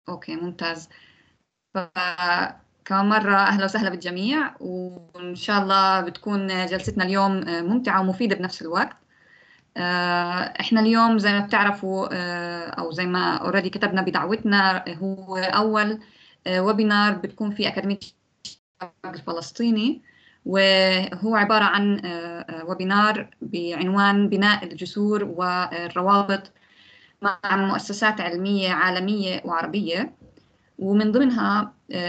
اوكي ممتاز فكمان مرة أهلا وسهلا بالجميع وإن شاء الله بتكون جلستنا اليوم ممتعة ومفيدة بنفس الوقت احنا اليوم زي ما بتعرفوا او زي ما اوريدي كتبنا بدعوتنا هو اول ويبينار بتكون في اكاديميه الشباب الفلسطيني وهو عباره عن ويبينار بعنوان بناء الجسور والروابط مع مؤسسات علميه عالميه وعربيه ومن ضمنها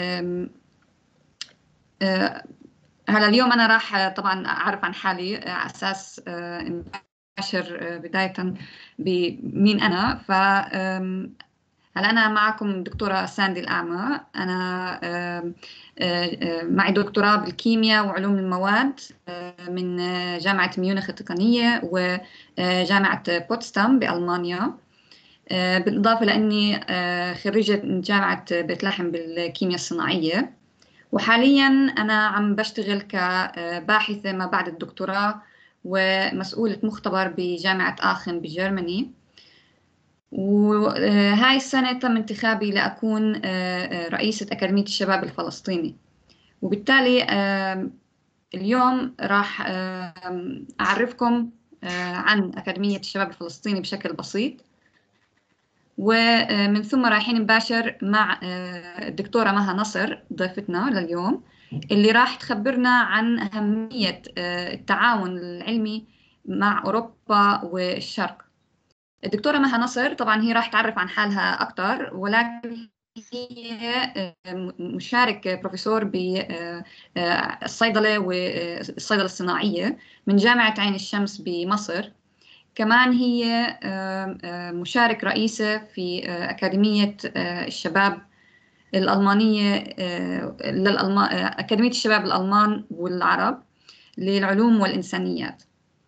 هلا اليوم انا راح طبعا اعرف عن حالي على اساس أبشر بداية بمين أنا ف هلا أنا معكم دكتورة ساندي الأعمى أنا معي دكتوراه بالكيمياء وعلوم المواد من جامعة ميونخ التقنية وجامعة بوتسدام بألمانيا بالإضافة لأني خريجة جامعة بيت لحم بالكيمياء الصناعية وحاليا أنا عم بشتغل كباحثة ما بعد الدكتوراه ومسؤولة مختبر بجامعة آخن بجرماني وهاي السنة تم انتخابي لأكون رئيسة أكاديمية الشباب الفلسطيني وبالتالي اليوم راح أعرفكم عن أكاديمية الشباب الفلسطيني بشكل بسيط ومن ثم رايحين نباشر مع الدكتورة مها نصر ضيفتنا لليوم اللي راح تخبرنا عن أهمية التعاون العلمي مع أوروبا والشرق الدكتورة مها نصر طبعا هي راح تعرف عن حالها أكثر ولكن هي مشارك بروفيسور بالصيدلة والصيدلة الصناعية من جامعة عين الشمس بمصر كمان هي مشارك رئيسة في أكاديمية الشباب الألمانية أكاديمية الشباب الألمان والعرب للعلوم والإنسانيات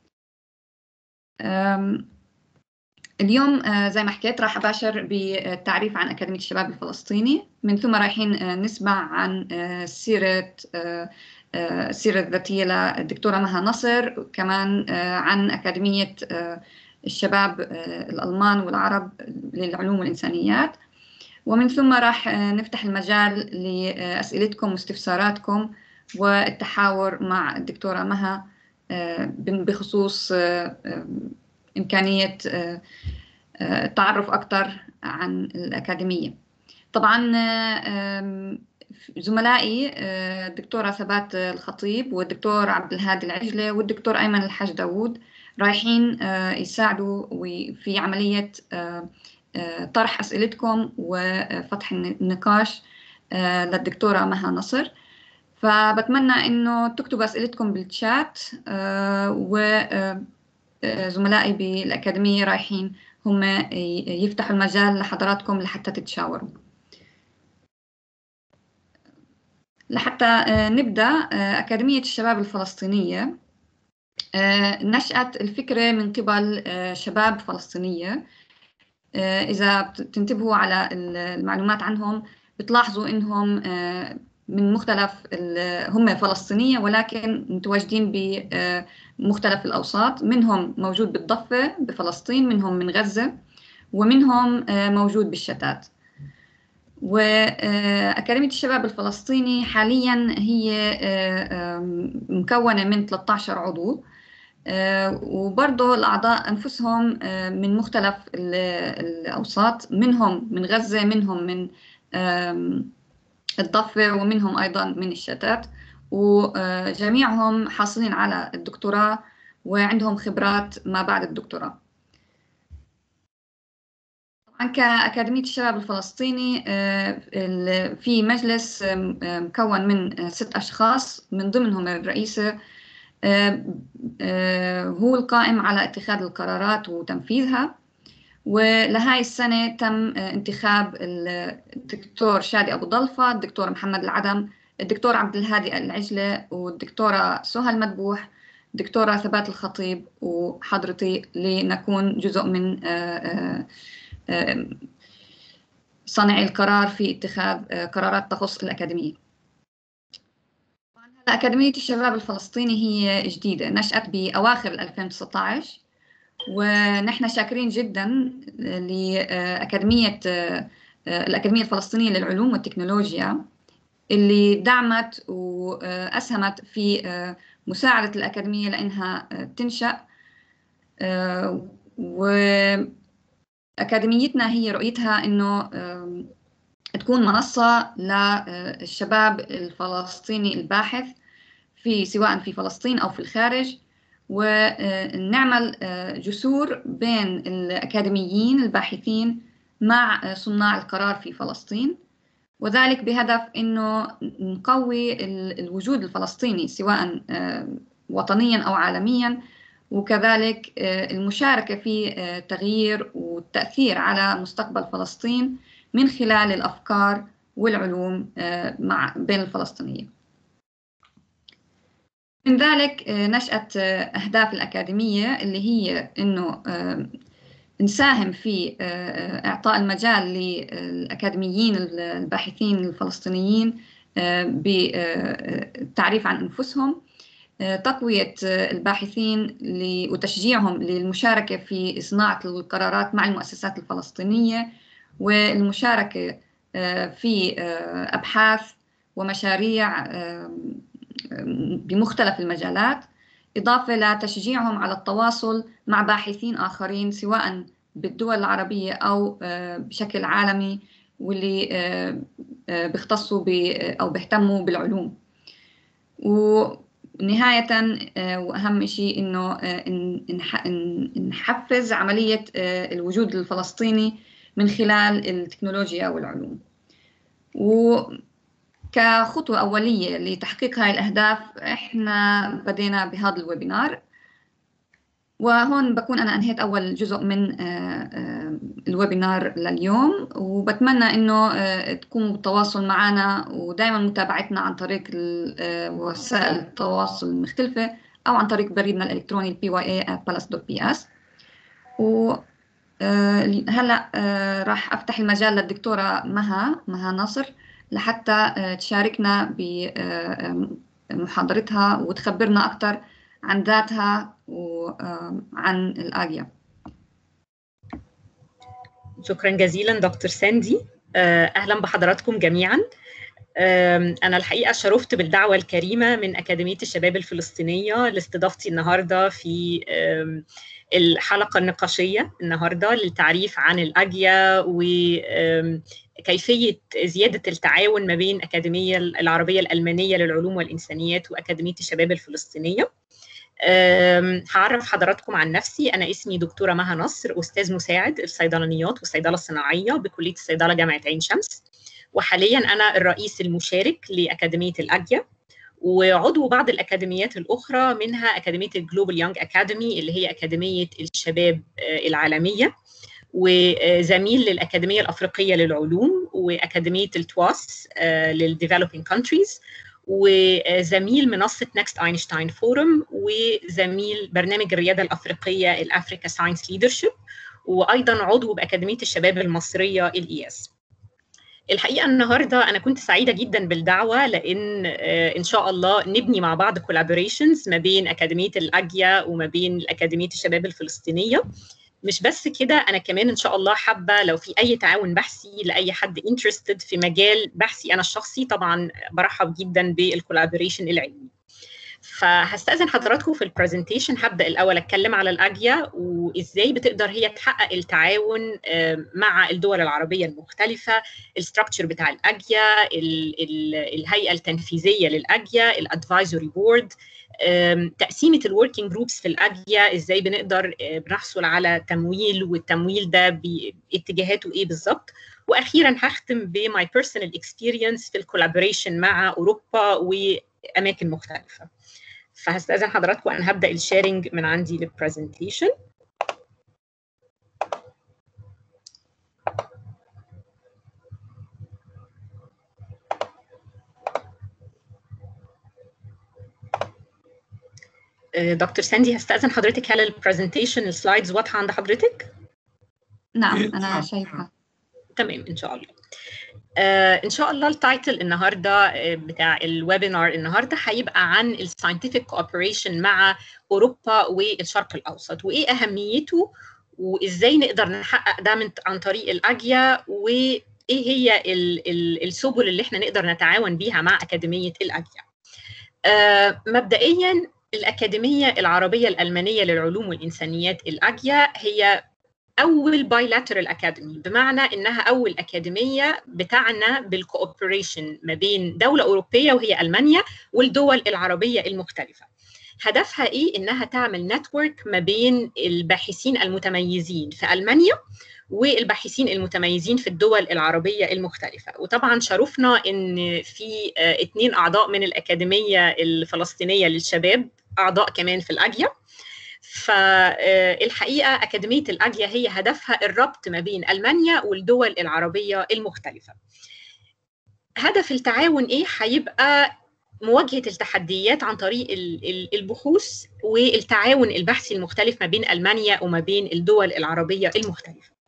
اليوم زي ما حكيت راح أباشر بالتعريف عن أكاديمية الشباب الفلسطيني من ثم رايحين نسمع عن سيرة السيرة الذاتية للدكتورة مها نصر كمان عن أكاديمية الشباب الألمان والعرب للعلوم والإنسانيات ومن ثم راح نفتح المجال لأسئلتكم واستفساراتكم والتحاور مع الدكتورة مها بخصوص إمكانية التعرف أكثر عن الأكاديمية طبعا زملائي الدكتورة ثبات الخطيب والدكتور عبد الهادي العجلة والدكتور أيمن الحاج داوود رايحين يساعدوا في عملية طرح أسئلتكم وفتح النقاش للدكتورة مها نصر فبتمنى إنه تكتبوا أسئلتكم بالشات وزملائي بالأكاديمية رايحين هم يفتحوا المجال لحضراتكم لحتى تتشاوروا لحتى نبدأ أكاديمية الشباب الفلسطينية نشأت الفكرة من قبل شباب فلسطينية إذا تنتبهوا على المعلومات عنهم بتلاحظوا إنهم من مختلف هم فلسطينية ولكن متواجدين بمختلف الأوساط منهم موجود بالضفة بفلسطين منهم من غزة ومنهم موجود بالشتات وأكاديمية الشباب الفلسطيني حاليا هي مكونة من 13 عضو وبرضه الأعضاء أنفسهم من مختلف الأوساط منهم من غزة منهم من الضفة ومنهم أيضا من الشتات وجميعهم حاصلين على الدكتوراه وعندهم خبرات ما بعد الدكتوراه طبعا كأكاديمية الشباب الفلسطيني في مجلس مكون من ست أشخاص من ضمنهم الرئيسة هو القائم على اتخاذ القرارات وتنفيذها ولهاي السنة تم انتخاب الدكتور شادي أبو ضلفة الدكتور محمد العدم الدكتور عبد الهادي العجلة والدكتورة سهى المدبوح دكتورة ثبات الخطيب وحضرتي لنكون جزء من صانعي القرار في اتخاذ قرارات تخص الأكاديمية أكاديمية الشباب الفلسطيني هي جديدة نشأت بأواخر 2019 ونحن شاكرين جدا لأكاديمية الأكاديمية الفلسطينية للعلوم والتكنولوجيا اللي دعمت وأسهمت في مساعدة الأكاديمية لأنها تنشأ وأكاديميتنا هي رؤيتها أنه تكون منصة للشباب الفلسطيني الباحث في سواء في فلسطين أو في الخارج ونعمل جسور بين الأكاديميين الباحثين مع صناع القرار في فلسطين وذلك بهدف أنه نقوي الوجود الفلسطيني سواء وطنيا أو عالميا وكذلك المشاركة في تغيير والتأثير على مستقبل فلسطين من خلال الأفكار والعلوم مع بين الفلسطينيين من ذلك نشأت أهداف الأكاديمية اللي هي أنه نساهم في إعطاء المجال للأكاديميين الباحثين الفلسطينيين بالتعريف عن أنفسهم تقوية الباحثين وتشجيعهم للمشاركة في صناعة القرارات مع المؤسسات الفلسطينية والمشاركة في أبحاث ومشاريع بمختلف المجالات إضافة لتشجيعهم على التواصل مع باحثين آخرين سواء بالدول العربية أو بشكل عالمي واللي بيختصوا أو بيهتموا بالعلوم ونهاية وأهم شيء إنه نحفز عملية الوجود الفلسطيني من خلال التكنولوجيا والعلوم وكخطوة أولية لتحقيق هاي الأهداف إحنا بدينا بهذا الويبينار وهون بكون أنا أنهيت أول جزء من الويبينار لليوم وبتمنى إنه تكونوا بالتواصل معنا ودائما متابعتنا عن طريق وسائل التواصل المختلفة أو عن طريق بريدنا الإلكتروني pya@palace.ps و هلا راح افتح المجال للدكتوره مها مها ناصر لحتى تشاركنا بمحاضرتها وتخبرنا اكثر عن ذاتها وعن الاجيا شكرا جزيلا دكتور ساندي اهلا بحضراتكم جميعا أنا الحقيقة شرفت بالدعوة الكريمة من أكاديمية الشباب الفلسطينية لاستضافتي النهاردة في الحلقة النقاشية النهاردة للتعريف عن الأجيا وكيفية زيادة التعاون ما بين أكاديمية العربية الألمانية للعلوم والإنسانيات وأكاديمية الشباب الفلسطينية هعرف حضراتكم عن نفسي أنا اسمي دكتورة مها نصر أستاذ مساعد الصيدلانيات والصيدلة الصناعية بكلية الصيدلة جامعة عين شمس وحاليا أنا الرئيس المشارك لأكاديمية الأجيا وعضو بعض الأكاديميات الأخرى منها أكاديمية الجلوبال يونج أكاديمي اللي هي أكاديمية الشباب العالمية وزميل للأكاديمية الأفريقية للعلوم وأكاديمية التواس للديفلوبينج كونتريز وزميل منصة نكست اينشتاين فورم وزميل برنامج الريادة الأفريقية الأفريكا ساينس ليدرشيب وأيضا عضو بأكاديمية الشباب المصرية الإياس الحقيقه النهارده انا كنت سعيده جدا بالدعوه لان ان شاء الله نبني مع بعض كولابوريشنز ما بين اكاديميه الاجيا وما بين اكاديميه الشباب الفلسطينيه مش بس كده انا كمان ان شاء الله حابه لو في اي تعاون بحثي لاي حد انترستد في مجال بحثي انا الشخصي طبعا برحب جدا بالكولابوريشن العلمي فهستأذن حضراتكم في البرزنتيشن هبدأ الأول أتكلم على الأجيا وإزاي بتقدر هي تحقق التعاون مع الدول العربية المختلفة الستراكشر بتاع الأجيا الهيئة التنفيذية للأجيا الأدفايزوري بورد تقسيمة الوركينج جروبس في الأجيا إزاي بنقدر بنحصل على تمويل والتمويل ده باتجاهاته إيه بالظبط واخيرا هختم بماي بيرسونال اكسبيرينس في الكولابوريشن مع اوروبا واماكن مختلفه فهستاذن حضراتكم انا هبدا الشيرنج من عندي للبرزنتيشن دكتور ساندي هستاذن حضرتك هل البرزنتيشن السلايدز واضحه عند حضرتك؟ نعم انا شايفه تمام ان شاء الله آه ان شاء الله التايتل النهارده بتاع الويبينار النهارده هيبقى عن الساينتفك كوبريشن مع اوروبا والشرق الاوسط وايه اهميته وازاي نقدر نحقق ده من عن طريق الاجيا ايه هي ال ال السبل اللي احنا نقدر نتعاون بيها مع اكاديميه الاجيا آه مبدئيا الأكاديمية العربية الألمانية للعلوم والإنسانيات الأجيا هي أول بايلاترال أكاديمي بمعنى إنها أول أكاديمية بتعنى بالكوبريشن ما بين دولة أوروبية وهي ألمانيا والدول العربية المختلفة هدفها إيه؟ إنها تعمل نتورك ما بين الباحثين المتميزين في ألمانيا والباحثين المتميزين في الدول العربية المختلفة وطبعا شرفنا ان في اثنين اعضاء من الأكاديمية الفلسطينية للشباب اعضاء كمان في الأجيا فالحقيقة أكاديمية الأجيا هي هدفها الربط ما بين ألمانيا والدول العربية المختلفة هدف التعاون إيه؟ هيبقى مواجهة التحديات عن طريق البحوث والتعاون البحثي المختلف ما بين ألمانيا وما بين الدول العربية المختلفة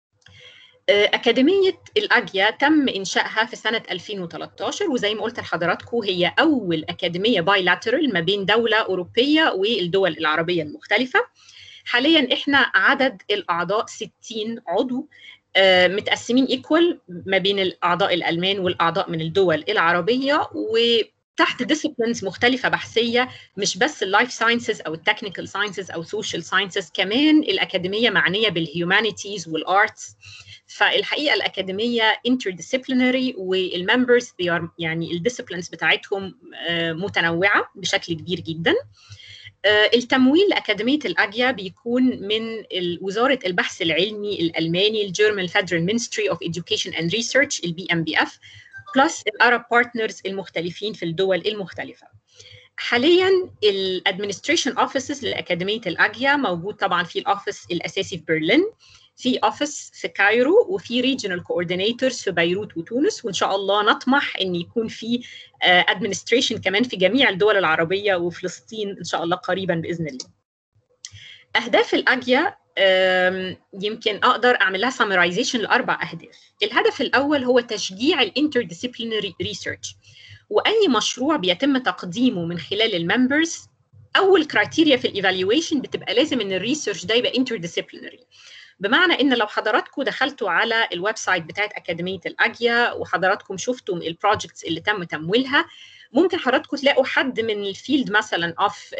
أكاديمية الأجيا تم إنشائها في سنة 2013 وزي ما قلت لحضراتكم هي أول أكاديمية بايلاترال ما بين دولة أوروبية والدول العربية المختلفة حاليا إحنا عدد الأعضاء 60 عضو متقسمين ايكوال ما بين الأعضاء الألمان والأعضاء من الدول العربية و تحت ديسيبلينز مختلفة بحثية مش بس اللايف ساينسز أو التكنيكال ساينسز أو سوشيال ساينسز كمان الأكاديمية معنية بالهيومانيتيز والارتس فالحقيقه الاكاديميه interdisciplinary والممبرز يعني الديسيبلينز بتاعتهم متنوعه بشكل كبير جدا التمويل لاكاديميه الاجيا بيكون من وزاره البحث العلمي الالماني الجيرمان فيدرال مينستري اوف education اند ريسيرش البي ام بي اف بلس الارب بارتنرز المختلفين في الدول المختلفه حاليا الادمنستريشن اوفيسز لاكاديميه الاجيا موجود طبعا في الاوفيس الاساسي في برلين في اوفيس في كايرو وفي ريجنال كوردينيتورز في بيروت وتونس وان شاء الله نطمح ان يكون في ادمنستريشن كمان في جميع الدول العربيه وفلسطين ان شاء الله قريبا باذن الله. اهداف الاجيا يمكن اقدر اعمل لها سمرايزيشن لاربع اهداف. الهدف الاول هو تشجيع الانترديسيبلينري ريسيرش واي مشروع بيتم تقديمه من خلال الممبرز اول كرايتيريا في الايفالويشن بتبقى لازم ان الريسيرش ده يبقى انترديسيبلينري. بمعنى ان لو حضراتكم دخلتوا على الويب سايت بتاعت اكاديميه الاجيا وحضراتكم شفتم البروجكتس اللي تم تمويلها ممكن حضراتكم تلاقوا حد من الفيلد مثلا اوف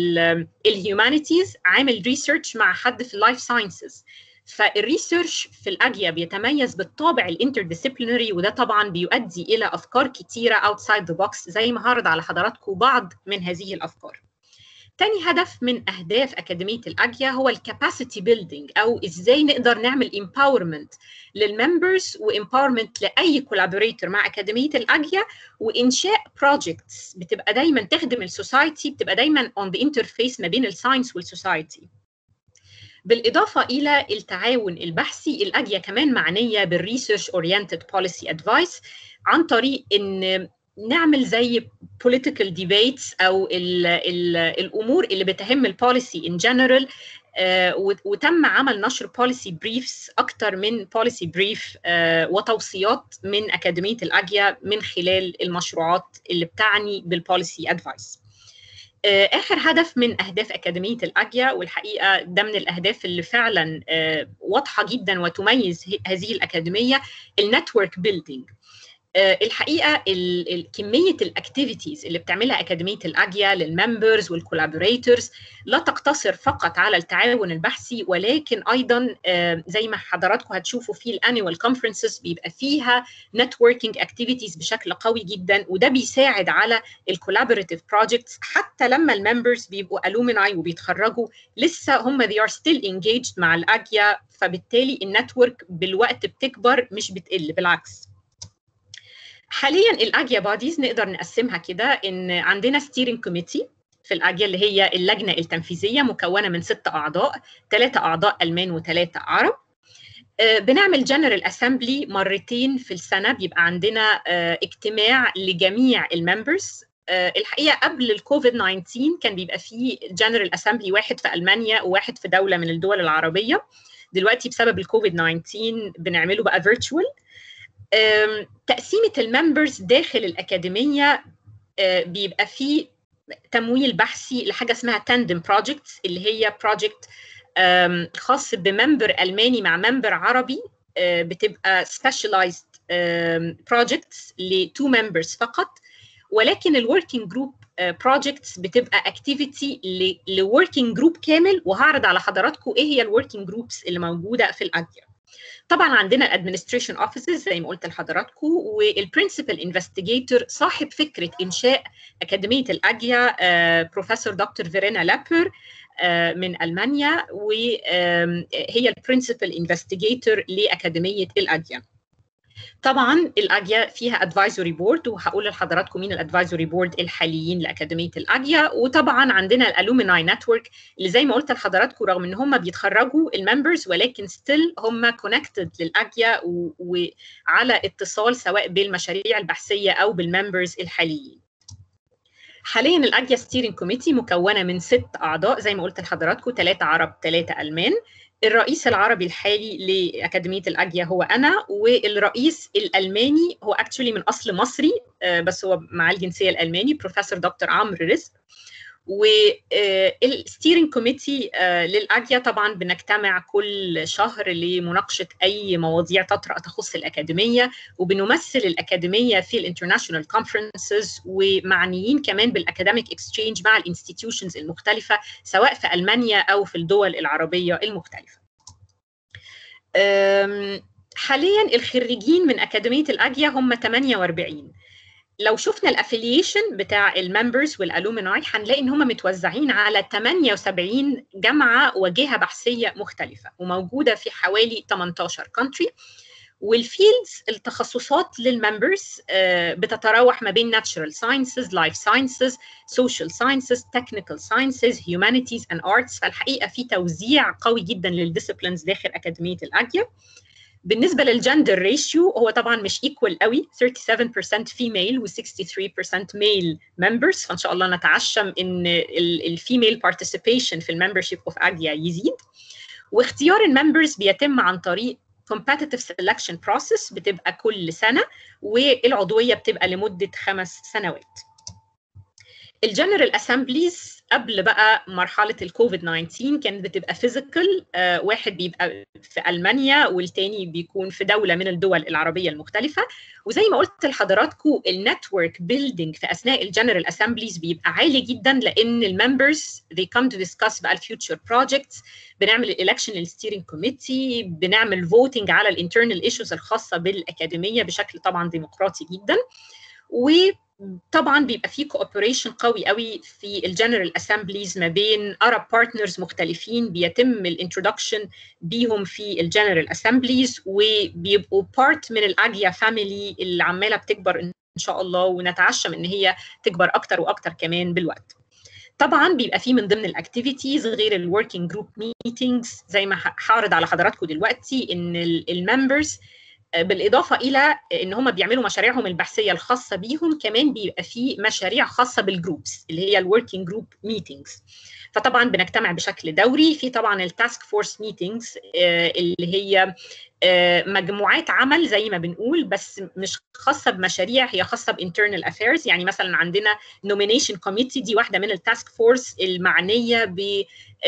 الهيومانيتيز عامل ريسيرش مع حد في اللايف ساينسز فالريسيرش في الاجيا بيتميز بالطابع الانترديسيبلينري وده طبعا بيؤدي الى افكار كتيره اوتسايد ذا بوكس زي ما هعرض على حضراتكم بعض من هذه الافكار تاني هدف من أهداف أكاديمية الأجيا هو الكاباسيتي بيلدينج أو إزاي نقدر نعمل empowerment للممبرز وempowerment لأي كولابوريتور مع أكاديمية الأجيا وإنشاء projects بتبقى دايما تخدم السوسايتي بتبقى دايما on the interface ما بين الساينس والسوسايتي بالإضافة إلى التعاون البحثي الأجيا كمان معنية بالريسيرش اورينتد بوليسي ادفايس عن طريق إن نعمل زي political debates او ال ال الامور اللي بتهم البوليسي ان جنرال وتم عمل نشر بوليسي بريفز اكتر من بوليسي بريف وتوصيات من اكاديميه الاجيا من خلال المشروعات اللي بتعني بالبوليسي ادفايس اخر هدف من اهداف اكاديميه الاجيا والحقيقه ده من الاهداف اللي فعلا واضحه جدا وتميز هذه الاكاديميه النتورك بيلدينج الحقيقه كميه الاكتيفيتيز اللي بتعملها اكاديميه الاجيا للممبرز والكولابوريتورز لا تقتصر فقط على التعاون البحثي ولكن ايضا زي ما حضراتكم هتشوفوا في الانيوال كونفرنسز بيبقى فيها نتوركينج اكتيفيتيز بشكل قوي جدا وده بيساعد على الكولابوريتيف بروجكتس حتى لما الممبرز بيبقوا الومناي وبيتخرجوا لسه هم they are still engaged مع الاجيا فبالتالي النتورك بالوقت بتكبر مش بتقل بالعكس حاليا الاجيا بوديز نقدر نقسمها كده ان عندنا ستيرنج كوميتي في الاجيا اللي هي اللجنه التنفيذيه مكونه من ست اعضاء ثلاثه اعضاء المان وثلاثه عرب بنعمل جنرال اسامبلي مرتين في السنه بيبقى عندنا اجتماع لجميع الممبرز الحقيقه قبل الكوفيد 19 كان بيبقى فيه جنرال اسامبلي واحد في المانيا وواحد في دوله من الدول العربيه دلوقتي بسبب الكوفيد 19 بنعمله بقى فيرتشوال تقسيمه الممبرز داخل الاكاديميه بيبقى فيه تمويل بحثي لحاجه اسمها تاندم بروجكتس اللي هي بروجكت خاص بممبر الماني مع ممبر عربي بتبقى سبيشاليزد بروجكتس لتو ممبرز فقط ولكن الوركينج جروب بروجكتس بتبقى اكتيفيتي لوركينج جروب كامل وهعرض على حضراتكم ايه هي الوركينج جروبس اللي موجوده في الاجيا طبعا عندنا الادمنستريشن اوفيسز زي ما قلت لحضراتكم والبرنسبل انفستيجيتور صاحب فكره انشاء اكاديميه الاجيا بروفيسور دكتور فيرينا لابر من المانيا وهي البرنسبل انفستيجيتور لاكاديميه الاجيا طبعا الاجيا فيها ادفايزوري بورد وهقول لحضراتكم مين الادفايزوري بورد الحاليين لاكاديميه الاجيا وطبعا عندنا الالوميناي نتورك اللي زي ما قلت لحضراتكم رغم ان هم بيتخرجوا الممبرز ولكن ستيل هم كونكتد للاجيا وعلى اتصال سواء بالمشاريع البحثيه او بالممبرز الحاليين حاليا الاجيا ستيرنج كوميتي مكونه من ست اعضاء زي ما قلت لحضراتكم ثلاثه عرب ثلاثه المان الرئيس العربي الحالي لاكاديميه الاجيا هو انا والرئيس الالماني هو اكشولي من اصل مصري بس هو مع الجنسيه الالماني بروفيسور دكتور عمرو رزق والستيرنج كوميتي للاجيا طبعا بنجتمع كل شهر لمناقشه اي مواضيع تطرا تخص الاكاديميه وبنمثل الاكاديميه في الانترناشونال كونفرنسز ومعنيين كمان بالاكاديميك اكسشينج مع الانستتيوشنز المختلفه سواء في المانيا او في الدول العربيه المختلفه. حاليا الخريجين من اكاديميه الاجيا هم 48 لو شفنا الافيليشن بتاع الممبرز والالومناي هنلاقي ان هم متوزعين على 78 جامعه وجهه بحثيه مختلفه وموجوده في حوالي 18 كونتري والفيلدز التخصصات للممبرز بتتراوح ما بين natural sciences, life sciences, social sciences, technical sciences, humanities and arts فالحقيقه في توزيع قوي جدا للديسيبلينز داخل اكاديميه الاجيا بالنسبه للجندر ريشيو هو طبعا مش ايكوال قوي 37% فيميل و63% ميل ممبرز فان شاء الله نتعشم ان الفيميل بارتيسيبيشن في الممبرشيب اوف اجيا يزيد واختيار الممبرز بيتم عن طريق competitive selection process بتبقى كل سنه والعضويه بتبقى لمده خمس سنوات الجنرال اسامبليز قبل بقى مرحله الكوفيد 19 كانت بتبقى فيزيكال آه واحد بيبقى في المانيا والتاني بيكون في دوله من الدول العربيه المختلفه وزي ما قلت لحضراتكم النتورك بيلدينج في اثناء الجنرال اسامبليز بيبقى عالي جدا لان الممبرز they come to discuss بقى الفيوتشر بروجكتس بنعمل الالكشن للستيرنج كوميتي بنعمل فوتنج على الانترنال ايشوز الخاصه بالاكاديميه بشكل طبعا ديمقراطي جدا و طبعا بيبقى في كوبريشن قوي قوي في الجنرال اسامبليز ما بين ارب بارتنرز مختلفين بيتم الانترودكشن بيهم في الجنرال اسامبليز وبيبقوا بارت من الاجيا فاميلي اللي عماله بتكبر ان شاء الله ونتعشم ان هي تكبر اكتر واكتر كمان بالوقت طبعا بيبقى في من ضمن الاكتيفيتيز غير الوركينج جروب ميتينجز زي ما هعرض على حضراتكم دلوقتي ان الممبرز بالاضافه الى ان هم بيعملوا مشاريعهم البحثيه الخاصه بيهم كمان بيبقى في مشاريع خاصه بالجروبس اللي هي الوركينج جروب ميتينجز فطبعا بنجتمع بشكل دوري في طبعا التاسك فورس ميتينجز اللي هي مجموعات عمل زي ما بنقول بس مش خاصه بمشاريع هي خاصه بانترنال افيرز يعني مثلا عندنا نومينيشن كوميتي دي واحده من التاسك فورس المعنيه ب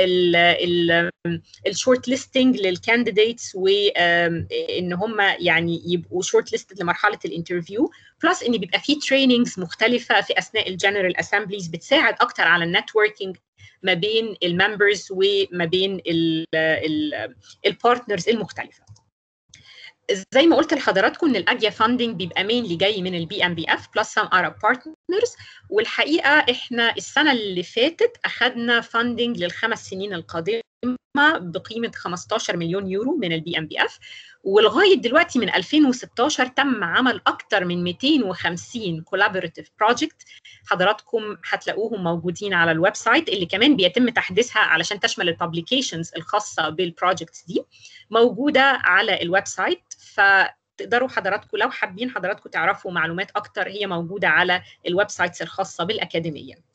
الشورت ليستنج للكانديديتس وان هم يعني يبقوا شورت ليستد لمرحله الانترفيو بلس ان بيبقى في تريننجز مختلفه في اثناء الجنرال اسامبليز بتساعد اكتر على النتوركينج ما بين الممبرز وما بين البارتنرز المختلفه زي ما قلت لحضراتكم ان الاجيا فاندنج بيبقى مينلي جاي من البي ام بي اف بلس سام ارب بارتنرز والحقيقه احنا السنه اللي فاتت اخذنا فاندنج للخمس سنين القادمه بقيمه 15 مليون يورو من البي ام بي اف ولغايه دلوقتي من 2016 تم عمل اكثر من 250 كولابوريتيف بروجكت حضراتكم هتلاقوهم موجودين على الويب سايت اللي كمان بيتم تحديثها علشان تشمل الببليكيشنز الخاصه بالبروجكتس دي موجوده على الويب سايت فتقدروا حضراتكم لو حابين حضراتكم تعرفوا معلومات اكتر هي موجوده على الويب سايتس الخاصه بالاكاديميه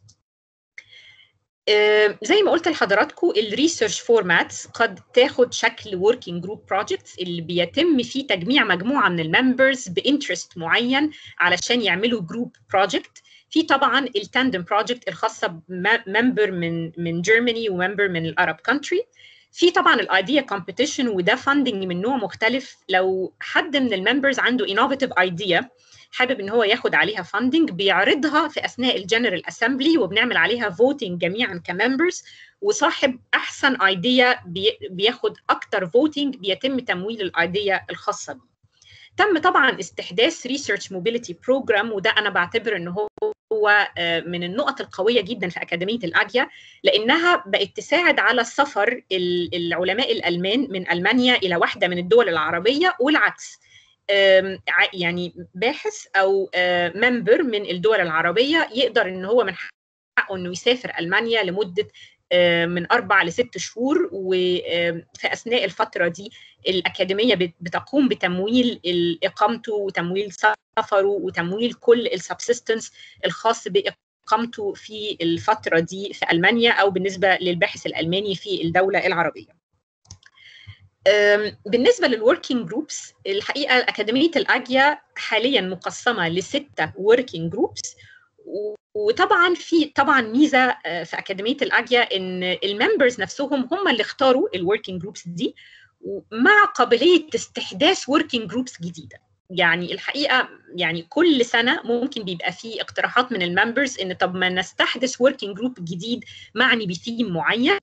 زي ما قلت لحضراتكم الريسيرش فورماتس قد تاخد شكل وركينج جروب بروجكتس اللي بيتم فيه تجميع مجموعه من الممبرز بانترست معين علشان يعملوا جروب بروجكت في طبعا التاندم بروجكت الخاصه بممبر من من جيرماني وممبر من الارب كونتري في طبعا الايديا كومبيتيشن وده فاندنج من نوع مختلف لو حد من الممبرز عنده انوفيتيف ايديا حابب ان هو ياخد عليها فاندنج بيعرضها في اثناء الجنرال اسامبلي وبنعمل عليها فوتنج جميعا كممبرز وصاحب احسن ايديا بياخد اكتر فوتنج بيتم تمويل الايديا الخاصه بيه تم طبعا استحداث ريسيرش موبيليتي بروجرام وده انا بعتبر ان هو هو من النقط القويه جدا في اكاديميه الاجيا لانها بقت تساعد على سفر العلماء الالمان من المانيا الى واحده من الدول العربيه والعكس يعني باحث او ممبر من الدول العربيه يقدر ان هو من حقه انه يسافر المانيا لمده من اربع لست شهور وفي اثناء الفتره دي الاكاديميه بتقوم بتمويل اقامته وتمويل سفره وتمويل كل السبسيستنس الخاص باقامته في الفتره دي في المانيا او بالنسبه للباحث الالماني في الدوله العربيه. بالنسبه للوركينج جروبس الحقيقه اكاديميه الاجيا حاليا مقسمه لسته وركينج جروبس وطبعا في طبعا ميزه في اكاديميه الاجيا ان الممبرز نفسهم هم اللي اختاروا الوركينج جروبس دي مع قابليه استحداث وركينج جروبس جديده يعني الحقيقه يعني كل سنه ممكن بيبقى في اقتراحات من الممبرز ان طب ما نستحدث وركينج جروب جديد معني بثيم معين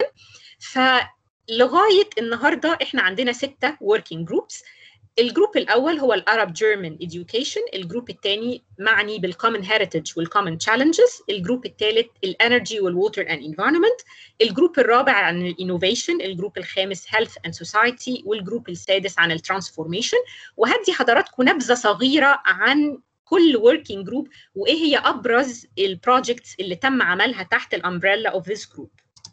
فلغايه النهارده احنا عندنا سته وركينج جروبس الجروب الاول هو الارب جيرمان education الجروب الثاني معني بالcommon heritage والcommon challenges الجروب الثالث الانرجي والووتر اند انفايرمنت الجروب الرابع عن الانوفيشن الجروب الخامس health and society والجروب السادس عن الترانسفورميشن وهدي حضراتكم نبذه صغيره عن كل working group وايه هي ابرز البروجكتس اللي تم عملها تحت الامبريلا اوف ذيس جروب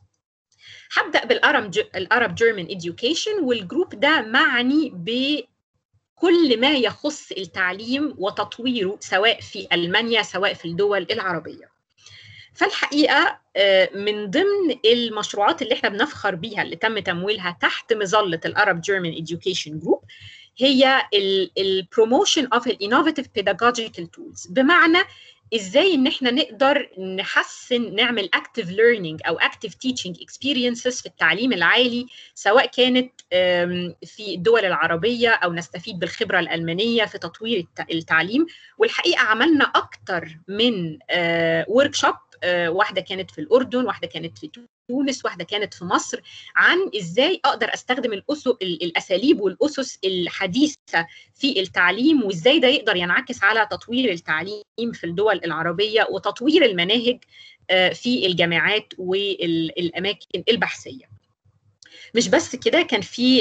هبدا بالارب الارب جيرمان education والجروب ده معني ب كل ما يخص التعليم وتطويره سواء في المانيا سواء في الدول العربيه. فالحقيقه من ضمن المشروعات اللي احنا بنفخر بيها اللي تم تمويلها تحت مظله الارب جيرمان education جروب هي البروموشن اوف الانوفيتيف بيداغوجيكال تولز بمعنى ازاي ان احنا نقدر نحسن نعمل اكتيف ليرنينج او اكتيف تيتشنج اكسبيرينسز في التعليم العالي سواء كانت في الدول العربيه او نستفيد بالخبره الالمانيه في تطوير التعليم والحقيقه عملنا اكتر من ورك شوب واحده كانت في الاردن واحده كانت في تونس واحده كانت في مصر عن ازاي اقدر استخدم الأسو الاساليب والاسس الحديثه في التعليم وازاي ده يقدر ينعكس على تطوير التعليم في الدول العربيه وتطوير المناهج في الجامعات والاماكن البحثيه مش بس كده كان في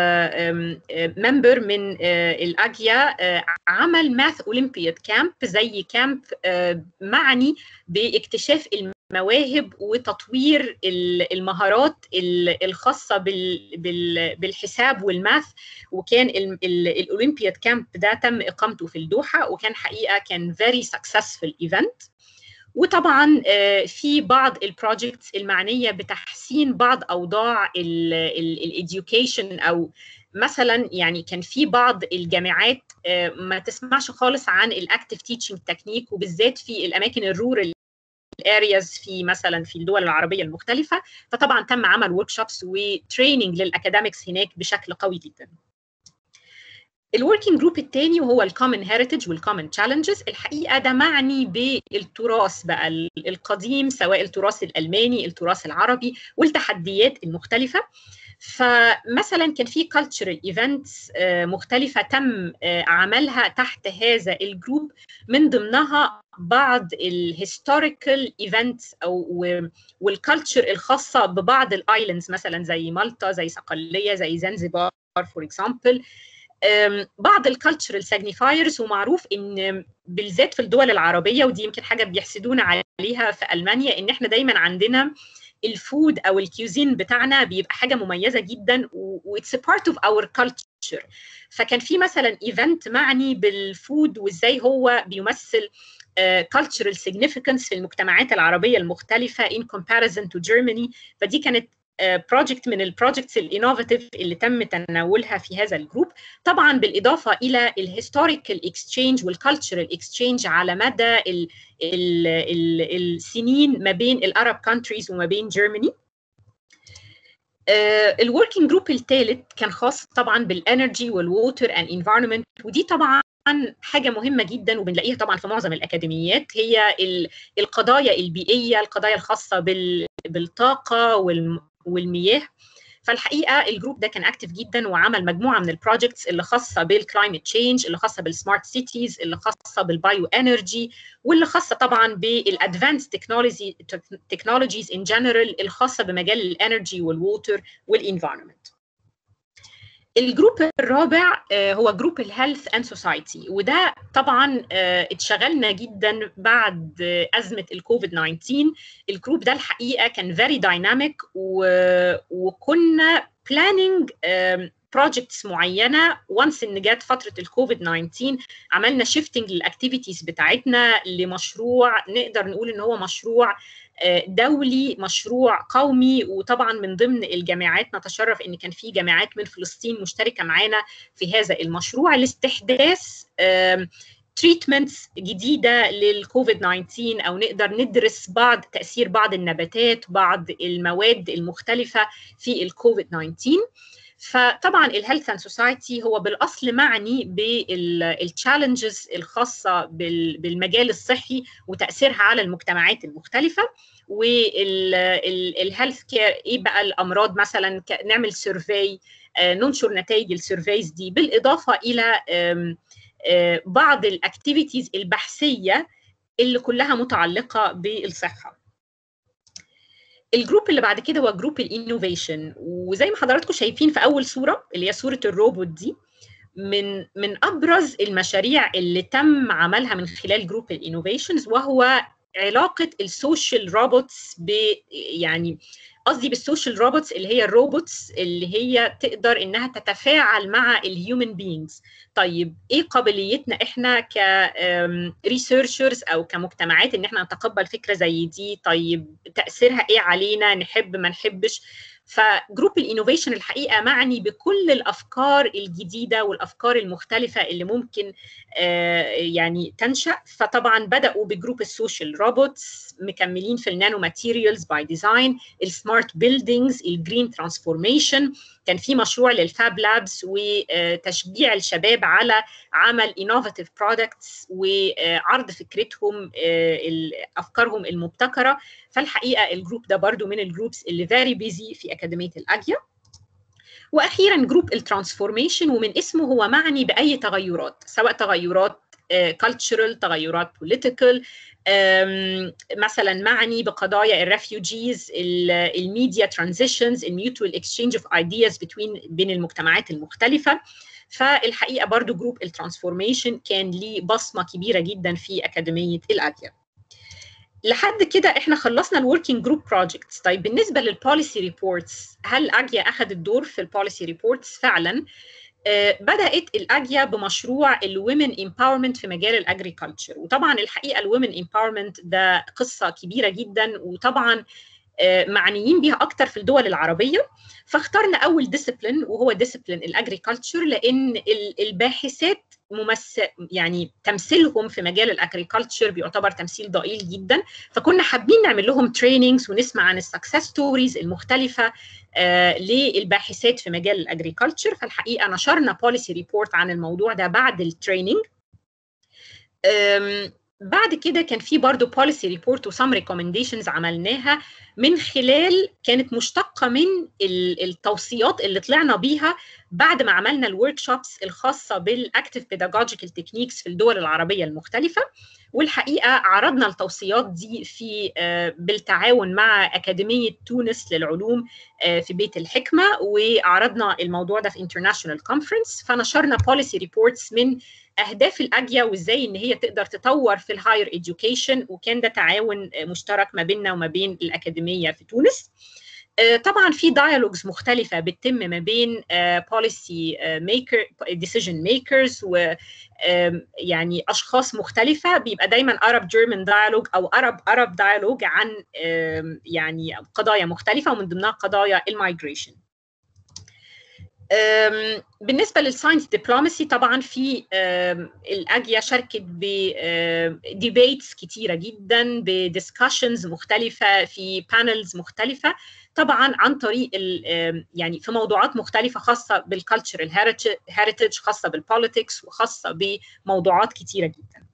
ممبر من الاجيا عمل ماث اولمبياد كامب زي كامب معني باكتشاف المواهب وتطوير المهارات الخاصه بالحساب والماث وكان الاولمبياد كامب ده تم اقامته في الدوحه وكان حقيقه كان فيري سكسسفul ايفنت وطبعا في بعض البروجكتس المعنيه بتحسين بعض اوضاع الاديوكيشن او مثلا يعني كان في بعض الجامعات ما تسمعش خالص عن الاكتيف تيتشنج تكنيك وبالذات في الاماكن الرورال ارياز في مثلا في الدول العربيه المختلفه فطبعا تم عمل ورك شوبس وتريننج للاكاديميكس هناك بشكل قوي جدا الوركينج جروب الثاني وهو الكومن هيريتج والكومن تشالنجز الحقيقه ده معني بالتراث بقى القديم سواء التراث الالماني التراث العربي والتحديات المختلفه فمثلا كان في cultural events مختلفة تم عملها تحت هذا الجروب من ضمنها بعض الهيستوريكال ايفنتس او والكالتشر الخاصه ببعض الايلاندز مثلا زي مالطا زي صقليه زي زنزبار فور اكزامبل بعض الكالتشرال سيجنيفايرز ومعروف ان بالذات في الدول العربيه ودي يمكن حاجه بيحسدونا عليها في المانيا ان احنا دايما عندنا الفود او الكيوزين بتاعنا بيبقى حاجه مميزه جدا واتس بارت اوف اور كلتشر فكان في مثلا ايفنت معني بالفود وازاي هو بيمثل uh, cultural significance في المجتمعات العربيه المختلفه in comparison to Germany فدي كانت بروجكت uh, من البروجكتس الانوفاتيف اللي تم تناولها في هذا الجروب طبعا بالاضافه الى الهيستوريكال اكسشينج والكالتشرال اكسشينج على مدى ال ال ال السنين ما بين الارب كونتريز وما بين جيرماني الوركينج جروب الثالث كان خاص طبعا بالانرجي والووتر اند انفايرمنت ودي طبعا حاجه مهمه جدا وبنلاقيها طبعا في معظم الاكاديميات هي القضايا البيئيه القضايا الخاصه بالطاقه والمياه فالحقيقه الجروب ده كان اكتف جدا وعمل مجموعه من البروجكتس اللي خاصه بالكلايمت تشينج اللي خاصه بالسمارت سيتيز اللي خاصه بالبايو انرجي واللي خاصه طبعا بالادفانس تكنولوجي تكنولوجيز ان جنرال الخاصه بمجال الانرجي والووتر والانفايرمنت الجروب الرابع هو جروب الهيلث اند سوسايتي وده طبعا اتشغلنا جدا بعد ازمه الكوفيد 19 الجروب ده الحقيقه كان فيري دايناميك وكنا بلاننج بروجكتس معينه وانس ان جت فتره الكوفيد 19 عملنا شيفتنج للاكتيفيتيز بتاعتنا لمشروع نقدر نقول ان هو مشروع دولي مشروع قومي وطبعا من ضمن الجامعات نتشرف ان كان في جامعات من فلسطين مشتركه معانا في هذا المشروع لاستحداث تريتمنتس جديده للكوفيد 19 او نقدر ندرس بعض تاثير بعض النباتات بعض المواد المختلفه في الكوفيد 19 فطبعا الهيلث اند سوسايتي هو بالاصل معني بالتشالنجز الخاصه بالمجال الصحي وتاثيرها على المجتمعات المختلفه والهيلث كير ايه بقى الامراض مثلا نعمل سيرفي ننشر نتائج السيرفيز دي بالاضافه الى بعض الاكتيفيتيز البحثيه اللي كلها متعلقه بالصحه الجروب اللي بعد كده هو جروب الانوفيشن وزي ما حضراتكم شايفين في اول صوره اللي هي صوره الروبوت دي من من ابرز المشاريع اللي تم عملها من خلال جروب الانوفيشنز وهو علاقه السوشيال روبوتس ب يعني قصدي بالسوشيال روبوتس اللي هي الروبوتس اللي هي تقدر انها تتفاعل مع الهيومن بينجز طيب ايه قابليتنا احنا ك ريسيرشرز او كمجتمعات ان احنا نتقبل فكره زي دي طيب تاثيرها ايه علينا نحب ما نحبش فجروب الانوفيشن الحقيقه معني بكل الافكار الجديده والافكار المختلفه اللي ممكن يعني تنشا فطبعا بداوا بجروب السوشيال روبوتس مكملين في النانو ماتيريالز باي ديزاين السمارت بيلدينجز الجرين ترانسفورميشن كان في مشروع للفاب لابس وتشجيع الشباب على عمل انوفاتيف برودكتس وعرض فكرتهم افكارهم المبتكره فالحقيقه الجروب ده برضو من الجروبس اللي فيري بيزي في اكاديميه الاجيا واخيرا جروب الترانسفورميشن ومن اسمه هو معني باي تغيرات سواء تغيرات كالتشرال تغيرات بوليتيكال مثلا معني بقضايا الريفيوجيز الميديا ترانزيشنز الميوتوال اكسشينج اوف ايدياز بين بين المجتمعات المختلفه فالحقيقه برضو جروب الترانسفورميشن كان ليه بصمه كبيره جدا في اكاديميه الاجيا لحد كده احنا خلصنا الوركينج جروب بروجكتس طيب بالنسبه للبوليسي ريبورتس هل اجيا اخذ الدور في البوليسي ريبورتس فعلا آه بدات الاجيا بمشروع الومن امباورمنت في مجال الاجريكلتشر وطبعا الحقيقه الومن امباورمنت ده قصه كبيره جدا وطبعا آه معنيين بيها اكتر في الدول العربيه فاخترنا اول ديسيبلين وهو ديسيبلين الاجريكلتشر لان الباحثات ممثل يعني تمثيلهم في مجال الاجريكلتشر بيعتبر تمثيل ضئيل جدا فكنا حابين نعمل لهم تريننجز ونسمع عن السكسس ستوريز المختلفه آه للباحثات في مجال الاجريكلتشر فالحقيقه نشرنا بوليسي ريبورت عن الموضوع ده بعد التريننج بعد كده كان في برضه بوليسي ريبورت وسام ريكومنديشنز عملناها من خلال كانت مشتقه من التوصيات اللي طلعنا بيها بعد ما عملنا الورك شوبس الخاصه بالاكتف بيداجوجيكال تكنيكس في الدول العربيه المختلفه والحقيقه عرضنا التوصيات دي في بالتعاون مع اكاديميه تونس للعلوم في بيت الحكمه وعرضنا الموضوع ده في انترناشونال كونفرنس فنشرنا بوليسي ريبورتس من اهداف الاجيا وازاي ان هي تقدر تطور في الهاير اديوكيشن وكان ده تعاون مشترك ما بيننا وما بين الاكاديميه في تونس طبعا في دايالوجز مختلفة بتتم ما بين بوليسي ميكر ديسيجن ميكرز و يعني اشخاص مختلفة بيبقى دايما Arab German dialogue او Arab Arab dialogue عن يعني قضايا مختلفة ومن ضمنها قضايا المايجريشن بالنسبه للساينس دبلوماسي طبعا في الاجيا شاركت بديبيتس كتيره جدا بدiscussions مختلفه في بانلز مختلفه طبعا عن طريق يعني في موضوعات مختلفه خاصه بالكالتشر هيريتج خاصه بالبوليتكس وخاصه بموضوعات كتيره جدا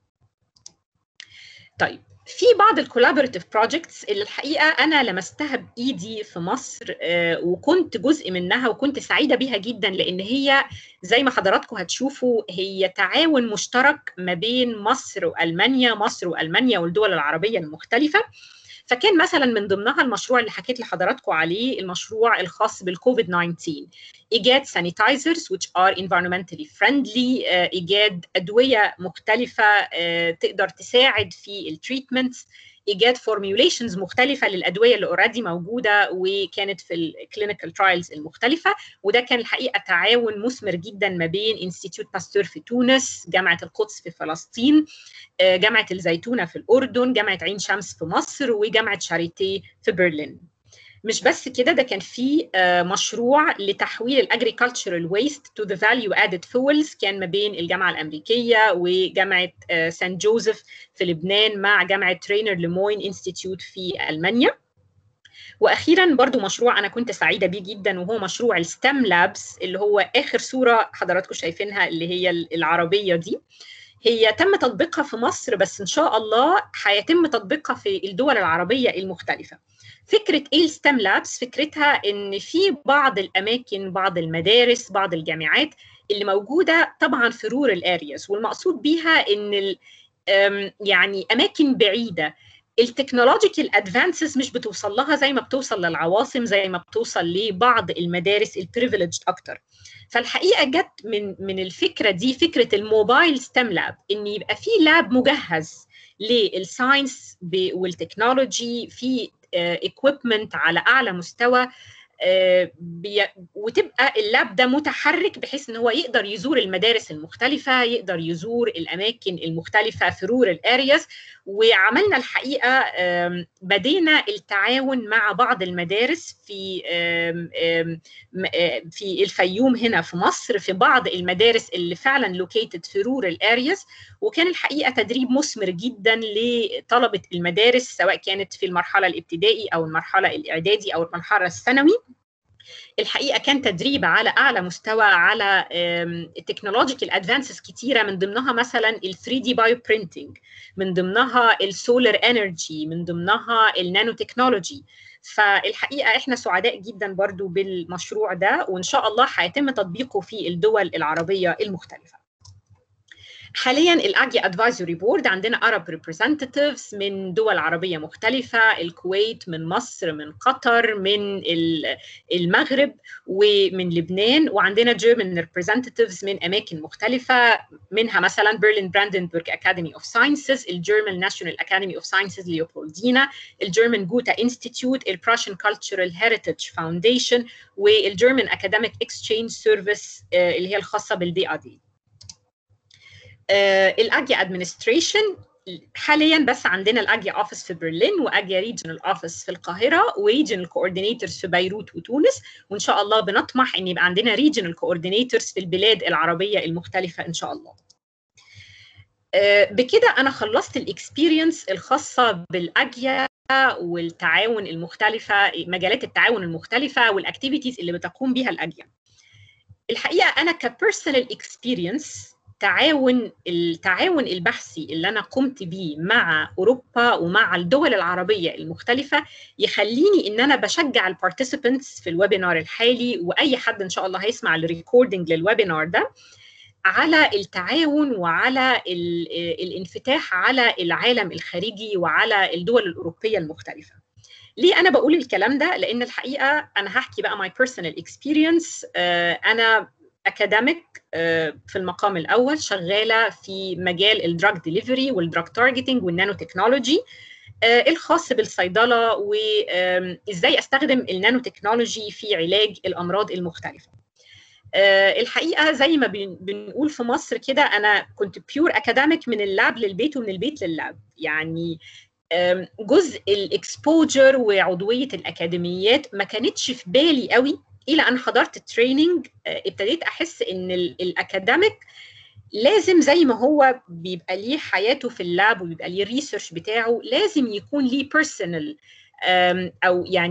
طيب في بعض الكولابوريتيف بروجكتس اللي الحقيقه انا لمستها بايدي في مصر وكنت جزء منها وكنت سعيده بيها جدا لان هي زي ما حضراتكم هتشوفوا هي تعاون مشترك ما بين مصر والمانيا مصر والمانيا والدول العربيه المختلفه فكان مثلا من ضمنها المشروع اللي حكيت لحضراتكم عليه المشروع الخاص بالكوفيد 19 ايجاد sanitizers which are environmentally friendly ايجاد ادويه مختلفه تقدر تساعد في التريتمنتس ايجاد فورميوليشنز مختلفه للادويه اللي اوريدي موجوده وكانت في الكلينيكال ترايلز المختلفه وده كان الحقيقه تعاون مثمر جدا ما بين انستيتيوت باستور في تونس جامعه القدس في فلسطين جامعه الزيتونه في الاردن جامعه عين شمس في مصر وجامعه شاريتي في برلين مش بس كده ده كان في مشروع لتحويل الاجريكلتشرال ويست تو ذا فاليو ادد فويلز كان ما بين الجامعه الامريكيه وجامعه سان جوزيف في لبنان مع جامعه ترينر لموين انستيتيوت في المانيا واخيرا برضو مشروع انا كنت سعيده بيه جدا وهو مشروع الستم لابس اللي هو اخر صوره حضراتكم شايفينها اللي هي العربيه دي هي تم تطبيقها في مصر بس ان شاء الله هيتم تطبيقها في الدول العربيه المختلفه فكره ايه الستم لابس فكرتها ان في بعض الاماكن بعض المدارس بعض الجامعات اللي موجوده طبعا في رورال ارياز والمقصود بيها ان يعني اماكن بعيده التكنولوجيكال ادفانسز مش بتوصل لها زي ما بتوصل للعواصم زي ما بتوصل لبعض المدارس البريفليجد اكتر فالحقيقه جت من من الفكره دي فكره الموبايل ستيم لاب ان يبقى في لاب مجهز للساينس والتكنولوجي في اكويبمنت على اعلى مستوى وتبقى اللاب ده متحرك بحيث ان هو يقدر يزور المدارس المختلفه يقدر يزور الاماكن المختلفه في رورال ارياز وعملنا الحقيقه بدينا التعاون مع بعض المدارس في في الفيوم هنا في مصر في بعض المدارس اللي فعلا لوكيتد في رورال ارياز وكان الحقيقه تدريب مثمر جدا لطلبه المدارس سواء كانت في المرحله الابتدائي او المرحله الاعدادي او المرحله الثانوي الحقيقه كان تدريب على اعلى مستوى على تكنولوجيكال ادفانسز كتيره من ضمنها مثلا ال 3 دي بايو برينتنج من ضمنها السولار انرجي من ضمنها النانو تكنولوجي فالحقيقه احنا سعداء جدا برضو بالمشروع ده وان شاء الله هيتم تطبيقه في الدول العربيه المختلفه حاليا الاجي ادفايزوري بورد عندنا Arab representatives من دول عربيه مختلفه الكويت من مصر من قطر من المغرب ومن لبنان وعندنا German representatives من اماكن مختلفه منها مثلا برلين براندنبورغ اكاديمي اوف ساينسز الجيرمان ناشونال اكاديمي اوف ساينسز ليوبولدينا الجيرمان جوتا انستيتيوت البراشن كالتشرال هيريتج فاونديشن والجيرمان اكاديميك اكسشينج سيرفيس اللي هي الخاصه بالدي ار دي الاجيا ادمنستريشن حاليا بس عندنا الاجيا اوفيس في برلين واجيا ريجنال اوفيس في القاهره وريجنال كوردينيتورز في بيروت وتونس وان شاء الله بنطمح ان يبقى عندنا ريجنال كوردينيتورز في البلاد العربيه المختلفه ان شاء الله بكده انا خلصت الاكسبيرينس الخاصه بالاجيا والتعاون المختلفه مجالات التعاون المختلفه والاكتيفيتيز اللي بتقوم بها الاجيا الحقيقه انا كبيرسونال اكسبيرينس تعاون التعاون البحثي اللي انا قمت بيه مع اوروبا ومع الدول العربيه المختلفه يخليني ان انا بشجع البارتيسيبنتس في الويبينار الحالي واي حد ان شاء الله هيسمع الريكوردنج للويبينار ده على التعاون وعلى الانفتاح على العالم الخارجي وعلى الدول الاوروبيه المختلفه ليه انا بقول الكلام ده لان الحقيقه انا هحكي بقى ماي بيرسونال اكسبيرينس انا اكاديميك في المقام الاول شغاله في مجال الدراج ديليفري والدراج تارجتنج والنانو تكنولوجي الخاص بالصيدله وازاي استخدم النانو تكنولوجي في علاج الامراض المختلفه الحقيقه زي ما بنقول في مصر كده انا كنت بيور اكاديميك من اللاب للبيت ومن البيت لللاب يعني جزء الاكسبوجر وعضويه الاكاديميات ما كانتش في بالي قوي الى ان حضرت التريننج ابتديت احس ان الاكاديميك لازم زي ما هو بيبقى ليه حياته في اللاب وبيبقى ليه الريسيرش بتاعه لازم يكون ليه بيرسونال او يعني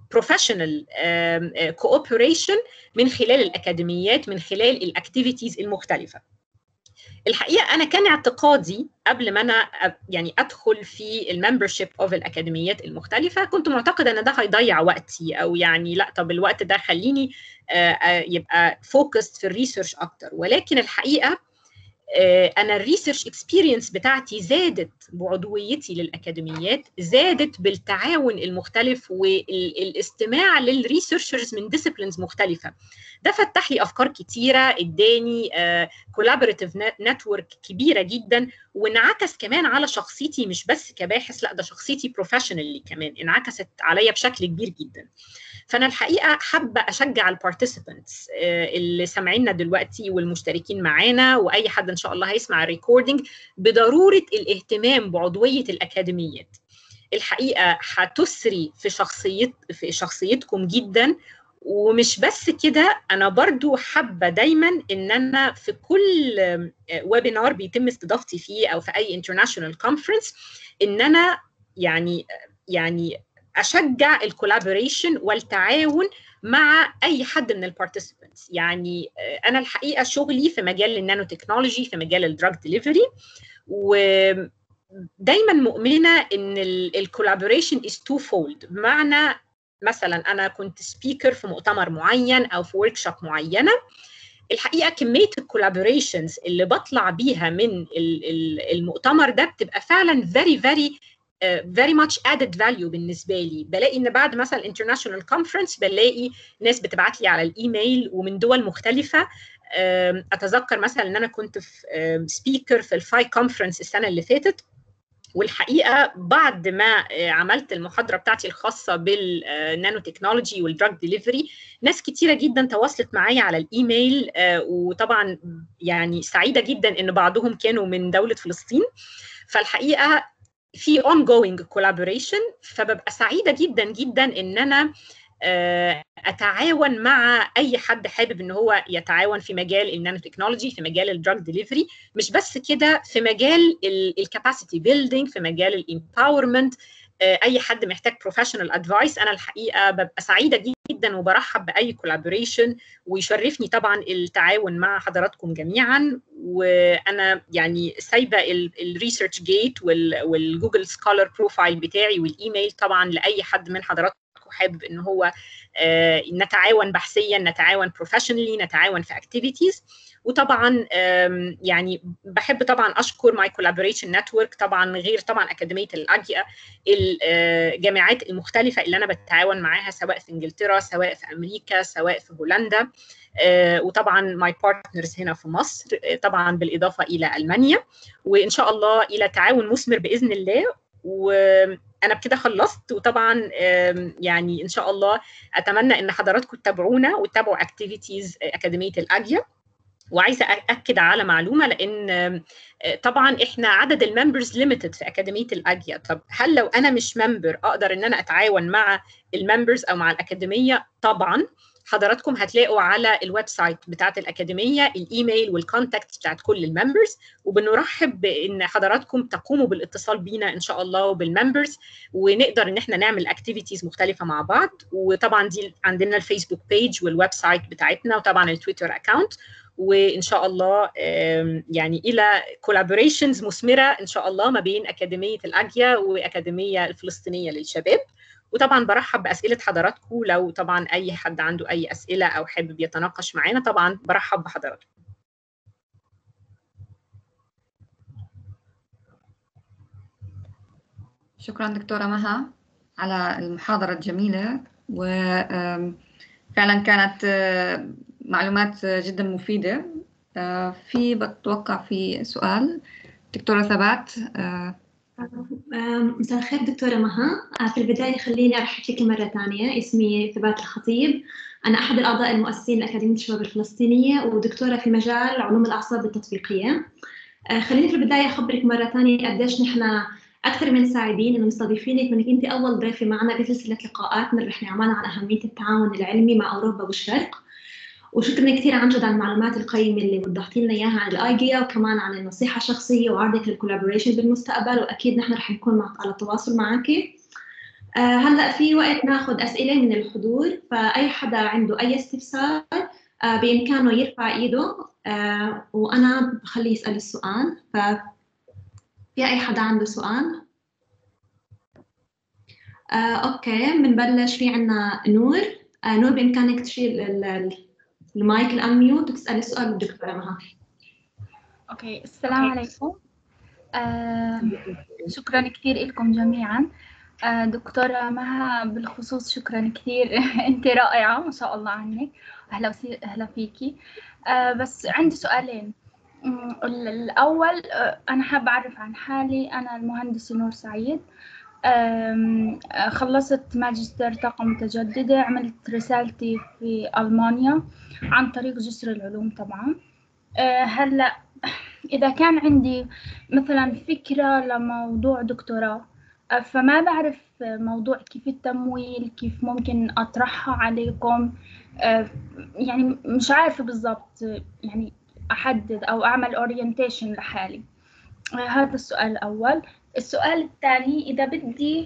بروفيشنال كوبريشن من خلال الاكاديميات من خلال الاكتيفيتيز المختلفه الحقيقه انا كان اعتقادي قبل ما انا يعني ادخل في الممبرشيب اوف الاكاديميات المختلفه كنت معتقده ان ده هيضيع وقتي او يعني لا طب الوقت ده خليني يبقى فوكس في الريسيرش اكتر ولكن الحقيقه انا الريسيرش اكسبيرينس بتاعتي زادت بعضويتي للاكاديميات زادت بالتعاون المختلف والاستماع للريسيرشرز من ديسيبلينز مختلفه ده فتح لي افكار كتيره اداني كولابوريتيف نتورك كبيره جدا وانعكس كمان على شخصيتي مش بس كباحث لا ده شخصيتي بروفيشنالي كمان انعكست عليا بشكل كبير جدا فانا الحقيقه حابه اشجع البارتيسيبنتس اللي سامعيننا دلوقتي والمشتركين معانا واي حد ان شاء الله هيسمع الريكوردنج بضروره الاهتمام بعضويه الاكاديميات الحقيقه هتسري في شخصيت في شخصيتكم جدا ومش بس كده انا برضو حابه دايما ان انا في كل ويبينار بيتم استضافتي فيه او في اي انترناشونال كونفرنس ان انا يعني يعني اشجع الكولابوريشن والتعاون مع اي حد من البارتيسيبنتس يعني انا الحقيقه شغلي في مجال النانو تكنولوجي في مجال الدراج ديليفري ودايما مؤمنه ان الكولابوريشن از تو فولد بمعنى مثلا انا كنت سبيكر في مؤتمر معين او في ورك شوب معينه الحقيقه كميه الكولابوريشنز اللي بطلع بيها من المؤتمر ده بتبقى فعلا فيري فيري very much added value بالنسبه لي بلاقي ان بعد مثلا international conference بلاقي ناس بتبعت لي على الايميل ومن دول مختلفه اتذكر مثلا ان انا كنت في سبيكر في الفاي كونفرنس السنه اللي فاتت والحقيقه بعد ما عملت المحاضره بتاعتي الخاصه بالنانو تكنولوجي والدراج ديليفري ناس كتيره جدا تواصلت معايا على الايميل وطبعا يعني سعيده جدا ان بعضهم كانوا من دوله فلسطين فالحقيقه في ongoing collaboration فببقى سعيده جدا جدا ان انا اتعاون مع اي حد حابب ان هو يتعاون في مجال النانو تكنولوجي في مجال الدراج ديليفري مش بس كده في مجال الكاباسيتي بيلدينج في مجال الامباورمنت اي حد محتاج بروفيشنال ادفايس انا الحقيقه ببقى سعيده جدا وبرحب باي كولابوريشن ويشرفني طبعا التعاون مع حضراتكم جميعا وانا يعني سايبه الريسيرش جيت والجوجل سكولر بروفايل بتاعي والايميل طبعا لاي حد من حضراتكم حابب ان هو نتعاون بحثيا نتعاون بروفيشنالي نتعاون في اكتيفيتيز وطبعا يعني بحب طبعا اشكر ماي كولابوريشن نتورك طبعا غير طبعا اكاديميه الاجيا الجامعات المختلفه اللي انا بتعاون معاها سواء في انجلترا سواء في امريكا سواء في هولندا وطبعا ماي بارتنرز هنا في مصر طبعا بالاضافه الى المانيا وان شاء الله الى تعاون مثمر باذن الله وانا بكده خلصت وطبعا يعني ان شاء الله اتمنى ان حضراتكم تتابعونا وتتابعوا اكتيفيتيز اكاديميه الاجيا وعايزه اكد على معلومه لان طبعا احنا عدد الممبرز ليميتد في اكاديميه الاجيا طب هل لو انا مش ممبر اقدر ان انا اتعاون مع الممبرز او مع الاكاديميه طبعا حضراتكم هتلاقوا على الويب سايت بتاعت الاكاديميه الايميل والكونتاكت بتاعت كل الممبرز وبنرحب بان حضراتكم تقوموا بالاتصال بينا ان شاء الله وبالممبرز ونقدر ان احنا نعمل اكتيفيتيز مختلفه مع بعض وطبعا دي عندنا الفيسبوك بيج والويب سايت بتاعتنا وطبعا التويتر اكونت وان شاء الله يعني الى كولابوريشنز مثمره ان شاء الله ما بين اكاديميه الاجيا واكاديميه الفلسطينيه للشباب وطبعا برحب باسئله حضراتكم لو طبعا اي حد عنده اي اسئله او حابب يتناقش معانا طبعا برحب بحضراتكم شكرا دكتوره مها على المحاضره الجميله وفعلا كانت معلومات جدا مفيده في بتوقع في سؤال دكتوره ثبات مساء الخير دكتورة مها في البداية خليني أرحب فيك مرة ثانية اسمي ثبات الخطيب أنا أحد الأعضاء المؤسسين لأكاديمية الشباب الفلسطينية ودكتورة في مجال علوم الأعصاب التطبيقية خليني في البداية أخبرك مرة ثانية قديش نحن أكثر من سعيدين إنه مستضيفينك وإنك أنت أول ضيفة معنا بسلسلة لقاءاتنا اللي رح نعملها عن أهمية التعاون العلمي مع أوروبا والشرق وشكرا كثير عن جد على المعلومات القيمة اللي وضحتي لنا إياها عن الأيجيا وكمان عن النصيحة الشخصية وعرضك للكولابوريشن بالمستقبل وأكيد نحن رح نكون مع على تواصل معك هلا في وقت ناخذ اسئله من الحضور فاي حدا عنده اي استفسار بامكانه يرفع ايده وانا بخليه يسال السؤال ف في اي حدا عنده سؤال اوكي بنبلش في عنا نور نور بامكانك تشيل المايك الانميوت وتسال السؤال الدكتوره مها اوكي السلام عليكم آه شكرا كثير لكم جميعا آه دكتورة مها بالخصوص شكرا كثير انت رائعة ما شاء الله عنك اهلا وسهلا اهلا فيكي آه بس عندي سؤالين الاول آه انا حابة اعرف عن حالي انا المهندسة نور سعيد خلصت ماجستير طاقة متجددة عملت رسالتي في ألمانيا عن طريق جسر العلوم طبعا آه، هلا إذا كان عندي مثلا فكرة لموضوع دكتوراه آه، فما بعرف موضوع كيف التمويل كيف ممكن أطرحها عليكم آه، يعني مش عارفة بالضبط يعني أحدد أو أعمل أورينتيشن لحالي هذا السؤال الأول السؤال الثاني إذا بدي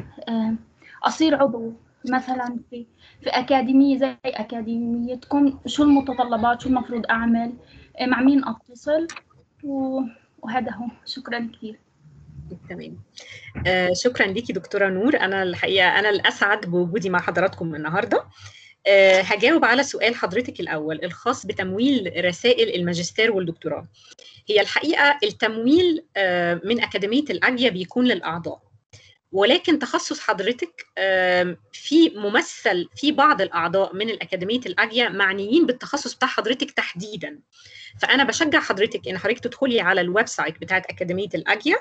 أصير عضو مثلا في في أكاديمية زي أكاديميتكم شو المتطلبات شو المفروض أعمل مع مين أتصل وهذا هو شكرا كثير تمام آه شكرا ليكي دكتوره نور انا الحقيقه انا الاسعد بوجودي مع حضراتكم النهارده آه هجاوب على سؤال حضرتك الاول الخاص بتمويل رسائل الماجستير والدكتوراه هي الحقيقه التمويل آه من اكاديميه الاجيا بيكون للاعضاء ولكن تخصص حضرتك في ممثل في بعض الاعضاء من الاكاديميه الاجيا معنيين بالتخصص بتاع حضرتك تحديدا فانا بشجع حضرتك ان حضرتك تدخلي على الويب سايت بتاعت اكاديميه الاجيا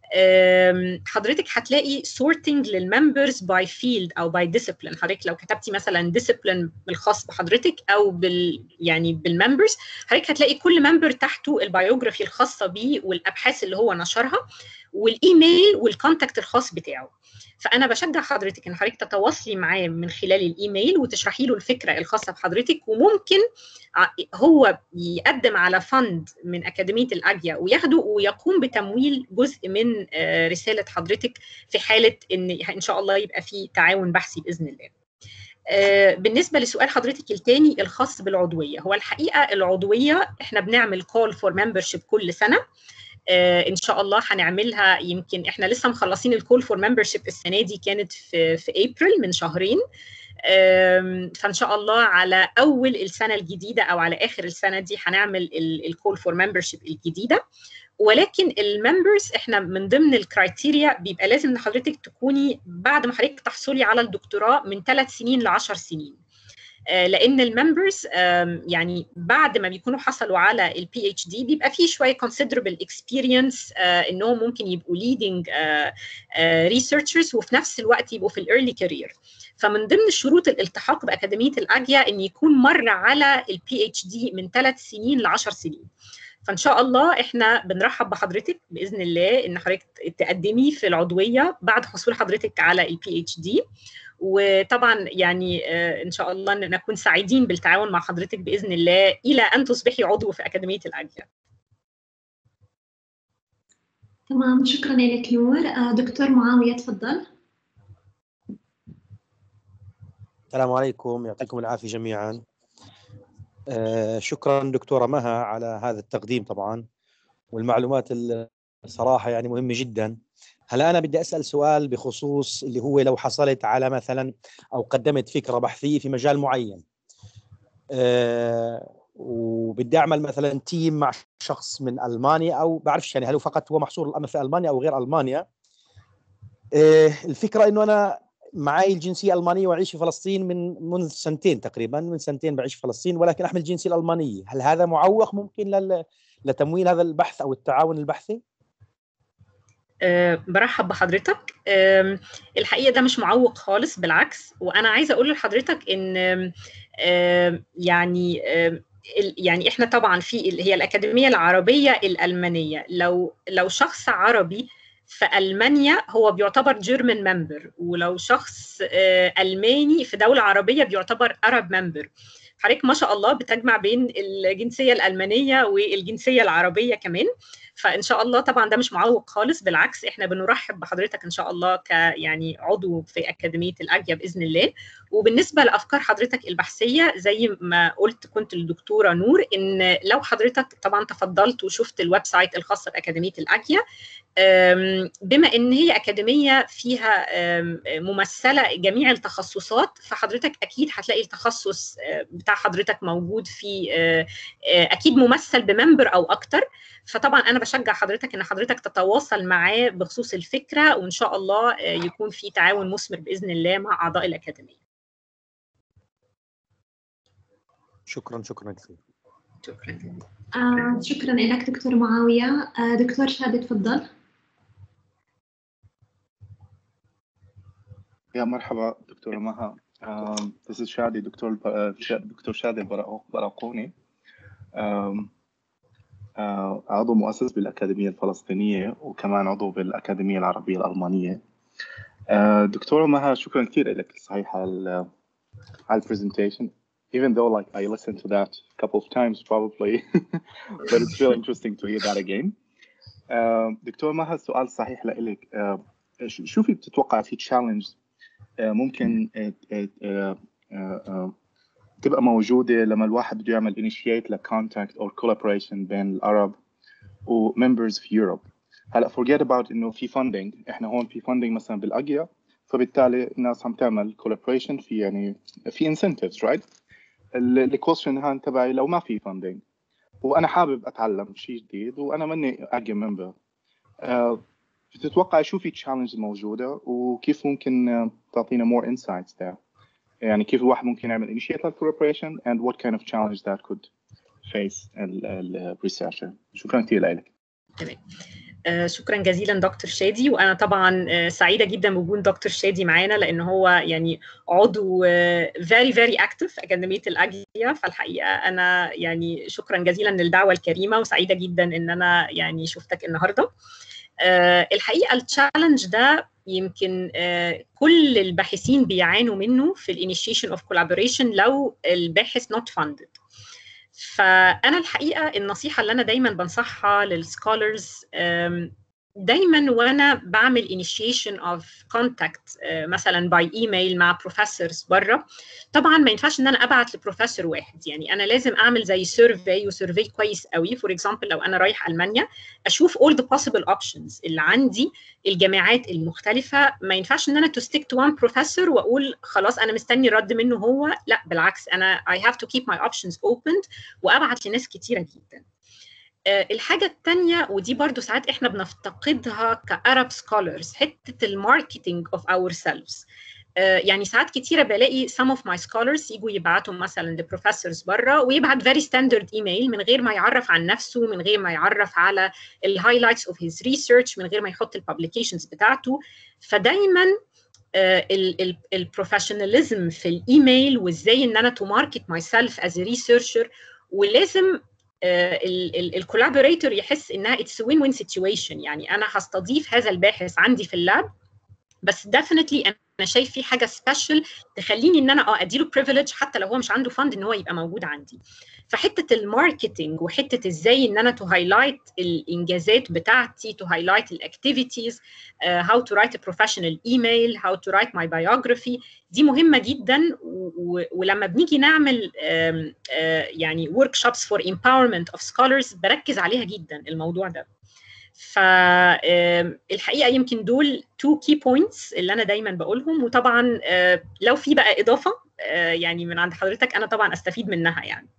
حضرتك هتلاقي سورتنج للممبرز باي فيلد او باي ديسيبلين حضرتك لو كتبتي مثلا ديسيبلين الخاص بحضرتك او بال يعني بالممبرز حضرتك هتلاقي كل ممبر تحته البيوجرافي الخاصه بيه والابحاث اللي هو نشرها والايميل والكونتاكت الخاص بتاعه فانا بشجع حضرتك ان حضرتك تتواصلي معاه من خلال الايميل وتشرحي له الفكره الخاصه بحضرتك وممكن هو يقدم على فند من اكاديميه الاجيا وياخده ويقوم بتمويل جزء من رساله حضرتك في حاله ان ان شاء الله يبقى في تعاون بحثي باذن الله. بالنسبه لسؤال حضرتك الثاني الخاص بالعضويه هو الحقيقه العضويه احنا بنعمل كول فور ممبرشيب كل سنه ان شاء الله هنعملها يمكن احنا لسه مخلصين الكول فور ممبرشيب السنه دي كانت في في ابريل من شهرين فان شاء الله على اول السنه الجديده او على اخر السنه دي هنعمل الكول فور ممبرشيب الجديده ولكن الممبرز احنا من ضمن الكرايتيريا بيبقى لازم ان حضرتك تكوني بعد ما حضرتك تحصلي على الدكتوراه من ثلاث سنين ل 10 سنين لان الممبرز يعني بعد ما بيكونوا حصلوا على البي اتش دي بيبقى فيه شويه considerable experience انهم ممكن يبقوا leading researchers وفي نفس الوقت يبقوا في الايرلي كارير فمن ضمن شروط الالتحاق باكاديميه الاجيا ان يكون مر على البي اتش دي من ثلاث سنين ل 10 سنين فان شاء الله احنا بنرحب بحضرتك باذن الله ان حضرتك تقدمي في العضويه بعد حصول حضرتك على البي اتش دي وطبعا يعني ان شاء الله نكون سعيدين بالتعاون مع حضرتك باذن الله الى ان تصبحي عضو في اكاديميه الاجيا تمام شكرا لك نور دكتور معاويه تفضل السلام عليكم يعطيكم العافيه جميعا شكرا دكتوره مها على هذا التقديم طبعا والمعلومات الصراحه يعني مهمه جدا هلا انا بدي اسال سؤال بخصوص اللي هو لو حصلت على مثلا او قدمت فكره بحثيه في مجال معين أه وبدي اعمل مثلا تيم مع شخص من المانيا او بعرفش يعني هل هو فقط هو محصور الامر في المانيا او غير المانيا أه الفكره انه انا معي الجنسيه الالمانيه واعيش في فلسطين من منذ سنتين تقريبا من سنتين بعيش في فلسطين ولكن احمل الجنسيه الالمانيه هل هذا معوق ممكن لتمويل هذا البحث او التعاون البحثي أه برحب بحضرتك أه الحقيقه ده مش معوق خالص بالعكس وانا عايزه اقول لحضرتك ان أه يعني يعني احنا طبعا في اللي هي الاكاديميه العربيه الالمانيه لو لو شخص عربي في المانيا هو بيعتبر جيرمان ممبر ولو شخص الماني في دوله عربيه بيعتبر ارب ممبر حضرتك ما شاء الله بتجمع بين الجنسيه الالمانيه والجنسيه العربيه كمان فان شاء الله طبعا ده مش معوق خالص بالعكس احنا بنرحب بحضرتك ان شاء الله ك يعني عضو في اكاديميه الاجيا باذن الله وبالنسبه لافكار حضرتك البحثيه زي ما قلت كنت للدكتوره نور ان لو حضرتك طبعا تفضلت وشفت الويب سايت الخاصه باكاديميه الاجيا بما ان هي اكاديميه فيها ممثله جميع التخصصات فحضرتك اكيد هتلاقي التخصص بتاع حضرتك موجود في اكيد ممثل بممبر او اكتر فطبعا انا بشجع حضرتك ان حضرتك تتواصل معاه بخصوص الفكره وان شاء الله يكون في تعاون مثمر باذن الله مع اعضاء الاكاديميه شكرا شكرا كثير شكرا آه شكرا لك دكتور معاويه آه دكتور شادي تفضل يا مرحبا دكتورة مها um, this is شادي دكتور دكتور شادي البراقوني um, uh, عضو مؤسس بالأكاديمية الفلسطينية وكمان عضو بالأكاديمية العربية الألمانية uh, دكتورة مها شكرا كثير لك صحيح على على البرزنتيشن even though like I listened to that a couple of times probably but it's really interesting to hear that again uh, دكتور مها السؤال صحيح لك uh, شو في بتتوقع في تشالنج ممكن تبقى موجودة لما الواحد بده يعمل initiate لكونتاكت or collaboration بين العرب و members في يوروب هلا forget about انه في funding احنا هون في funding مثلا بالاجيا فبالتالي الناس عم تعمل collaboration في يعني في incentives right الكويشن هان تبعي لو ما في funding وانا حابب اتعلم شيء جديد وانا ماني اجي ممبر بتتوقع شو في تشالنج موجوده وكيف ممكن تعطينا more insights there يعني كيف الواحد ممكن يعمل initiate that collaboration and what kind of challenge that could face ال researcher شكرا كثير لك تمام آه شكرا جزيلا دكتور شادي وانا طبعا آه سعيده جدا بوجود دكتور شادي معانا لان هو يعني عضو فيري فيري اكتف في اكاديميه الاجيا فالحقيقه انا يعني شكرا جزيلا للدعوه الكريمه وسعيده جدا ان انا يعني شفتك النهارده آه الحقيقه التشالنج ده يمكن آه كل الباحثين بيعانوا منه في الانيشيشن اوف كولابوريشن لو الباحث نوت فاندد فانا الحقيقه النصيحه اللي انا دايما بنصحها للسكولرز دايما وانا بعمل initiation of contact مثلا باي ايميل مع بروفيسورز بره طبعا ما ينفعش ان انا ابعت لبروفيسور واحد يعني انا لازم اعمل زي سيرفي وسيرفي كويس قوي فور اكزامبل لو انا رايح المانيا اشوف all the possible options اللي عندي الجامعات المختلفه ما ينفعش ان انا to stick to one professor واقول خلاص انا مستني رد منه هو لا بالعكس انا I have to keep my options opened وابعت لناس كتيره جدا الحاجة التانية ودي برضو ساعات احنا بنفتقدها كأرب سكولرز حتة الماركتينج of ourselves يعني ساعات كتيرة بلاقي some of my scholars يجوا يبعتوا مثلا لبروفيسورز بره ويبعت very standard email من غير ما يعرف عن نفسه من غير ما يعرف على الهايلايتس of his research من غير ما يحط الببليكيشنز بتاعته فدايما البروفيشناليزم في الايميل وازاي ان انا to market myself as a researcher ولازم الكولابوريتور يحس انها اتس وين وين سيتويشن يعني انا هستضيف هذا الباحث عندي في اللاب بس ديفينتلي انا شايف في حاجه سبيشال تخليني ان انا اه اديله بريفليج حتى لو هو مش عنده فند ان هو يبقى موجود عندي فحته الماركتنج وحته ازاي ان انا تو هايلايت الانجازات بتاعتي تو هايلايت الاكتيفيتيز هاو تو رايت ا بروفيشنال ايميل هاو تو رايت ماي بايوجرافي دي مهمه جدا ولما بنيجي نعمل uh, uh, يعني ورك شوبس فور امباورمنت اوف سكولرز بركز عليها جدا الموضوع ده فالحقيقه يمكن دول تو كي بوينتس اللي انا دايما بقولهم وطبعا لو في بقى اضافه يعني من عند حضرتك انا طبعا استفيد منها يعني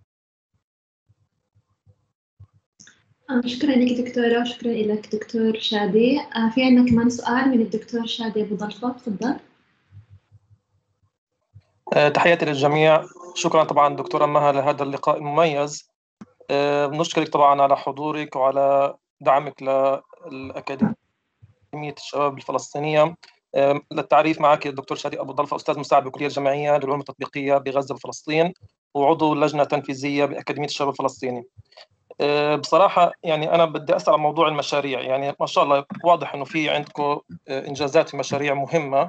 شكرا لك دكتورة وشكرا لك دكتور شادي في عندنا كمان سؤال من الدكتور شادي أبو ضلفة تفضل تحياتي للجميع شكرا طبعا دكتورة مها لهذا اللقاء المميز بنشكرك طبعا على حضورك وعلى دعمك للأكاديمية الشباب الفلسطينية للتعريف معك الدكتور شادي أبو ضلفة أستاذ مساعد بالكلية الجامعية للعلوم التطبيقية بغزة وفلسطين وعضو اللجنة التنفيذية بأكاديمية الشباب الفلسطيني بصراحة يعني أنا بدي أسأل عن موضوع المشاريع يعني ما شاء الله واضح أنه في عندكم إنجازات في مشاريع مهمة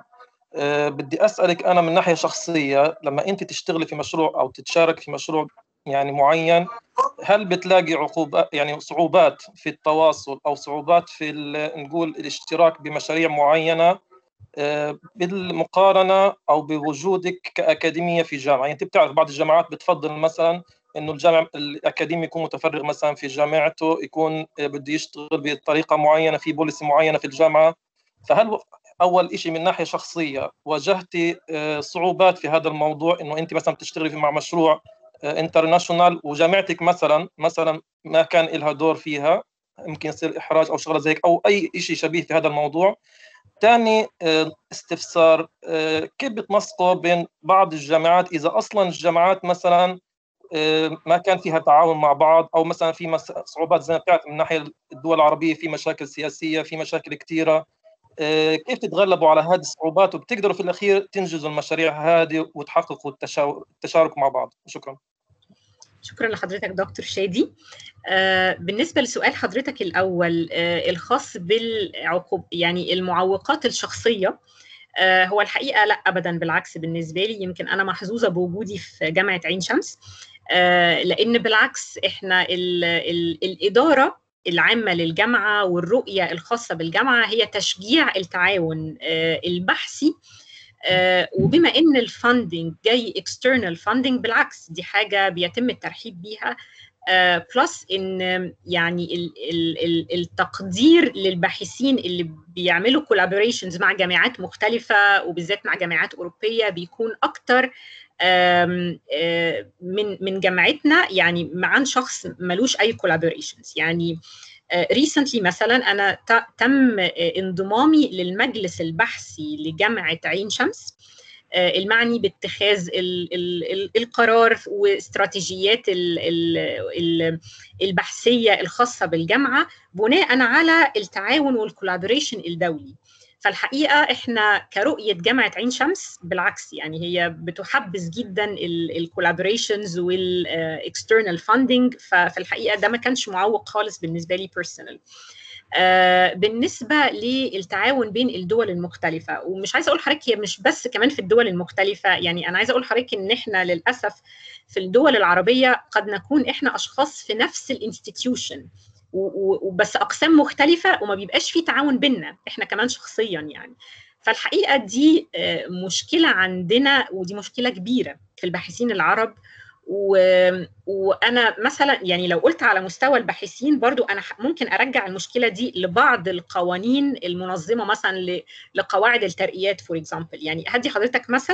أه بدي اسالك انا من ناحيه شخصيه لما انت تشتغلي في مشروع او تتشارك في مشروع يعني معين هل بتلاقي عقوبات يعني صعوبات في التواصل او صعوبات في نقول الاشتراك بمشاريع معينه أه بالمقارنه او بوجودك كاكاديميه في جامعه يعني انت بتعرف بعض الجامعات بتفضل مثلا انه الجامع الاكاديمي يكون متفرغ مثلا في جامعته يكون بده يشتغل بطريقه معينه في بوليسي معينه في الجامعه فهل اول شيء من ناحيه شخصيه واجهتي صعوبات في هذا الموضوع انه انت مثلا بتشتغلي مع مشروع انترناشونال وجامعتك مثلا مثلا ما كان لها دور فيها يمكن يصير احراج او شغله زي هيك او اي شيء شبيه في هذا الموضوع ثاني استفسار كيف بتنسقوا بين بعض الجامعات اذا اصلا الجامعات مثلا ما كان فيها تعاون مع بعض او مثلا في صعوبات زي ما بتعرف من ناحيه الدول العربيه في مشاكل سياسيه في مشاكل كثيره كيف تتغلبوا على هذه الصعوبات وبتقدروا في الاخير تنجزوا المشاريع هذه وتحققوا التشارك مع بعض شكرا شكرا لحضرتك دكتور شادي آه بالنسبة لسؤال حضرتك الأول آه الخاص بالعقوب يعني المعوقات الشخصية آه هو الحقيقة لا أبدا بالعكس بالنسبة لي يمكن أنا محظوظة بوجودي في جامعة عين شمس لأن بالعكس إحنا ال ال الإدارة العامة للجامعة والرؤية الخاصة بالجامعة هي تشجيع التعاون البحثي وبما ان الفاندنج جاي اكسترنال فاندنج بالعكس دي حاجه بيتم الترحيب بيها بلس ان يعني ال ال التقدير للباحثين اللي بيعملوا كولابوريشنز مع جامعات مختلفه وبالذات مع جامعات اوروبيه بيكون اكتر من من جامعتنا يعني مع شخص ملوش اي كولابوريشنز يعني ريسنتلي مثلا انا تم انضمامي للمجلس البحثي لجامعه عين شمس المعني باتخاذ ال ال ال القرار واستراتيجيات ال ال البحثيه الخاصه بالجامعه بناء على التعاون والكولابوريشن الدولي فالحقيقه احنا كرؤيه جامعه عين شمس بالعكس يعني هي بتحبذ جدا الكولابوريشنز والاكسترنال فاندنج فالحقيقه ده ما كانش معوق خالص بالنسبه لي بيرسونال آه بالنسبه للتعاون بين الدول المختلفه ومش عايزه اقول لحضرتك هي مش بس كمان في الدول المختلفه يعني انا عايزه اقول لحضرتك ان احنا للاسف في الدول العربيه قد نكون احنا اشخاص في نفس الانستتيوشن وبس اقسام مختلفه وما بيبقاش في تعاون بينا احنا كمان شخصيا يعني فالحقيقه دي مشكله عندنا ودي مشكله كبيره في الباحثين العرب و... وانا مثلا يعني لو قلت على مستوى الباحثين برضو انا ممكن ارجع المشكله دي لبعض القوانين المنظمه مثلا ل... لقواعد الترقيات فور اكزامبل يعني هدي حضرتك مثل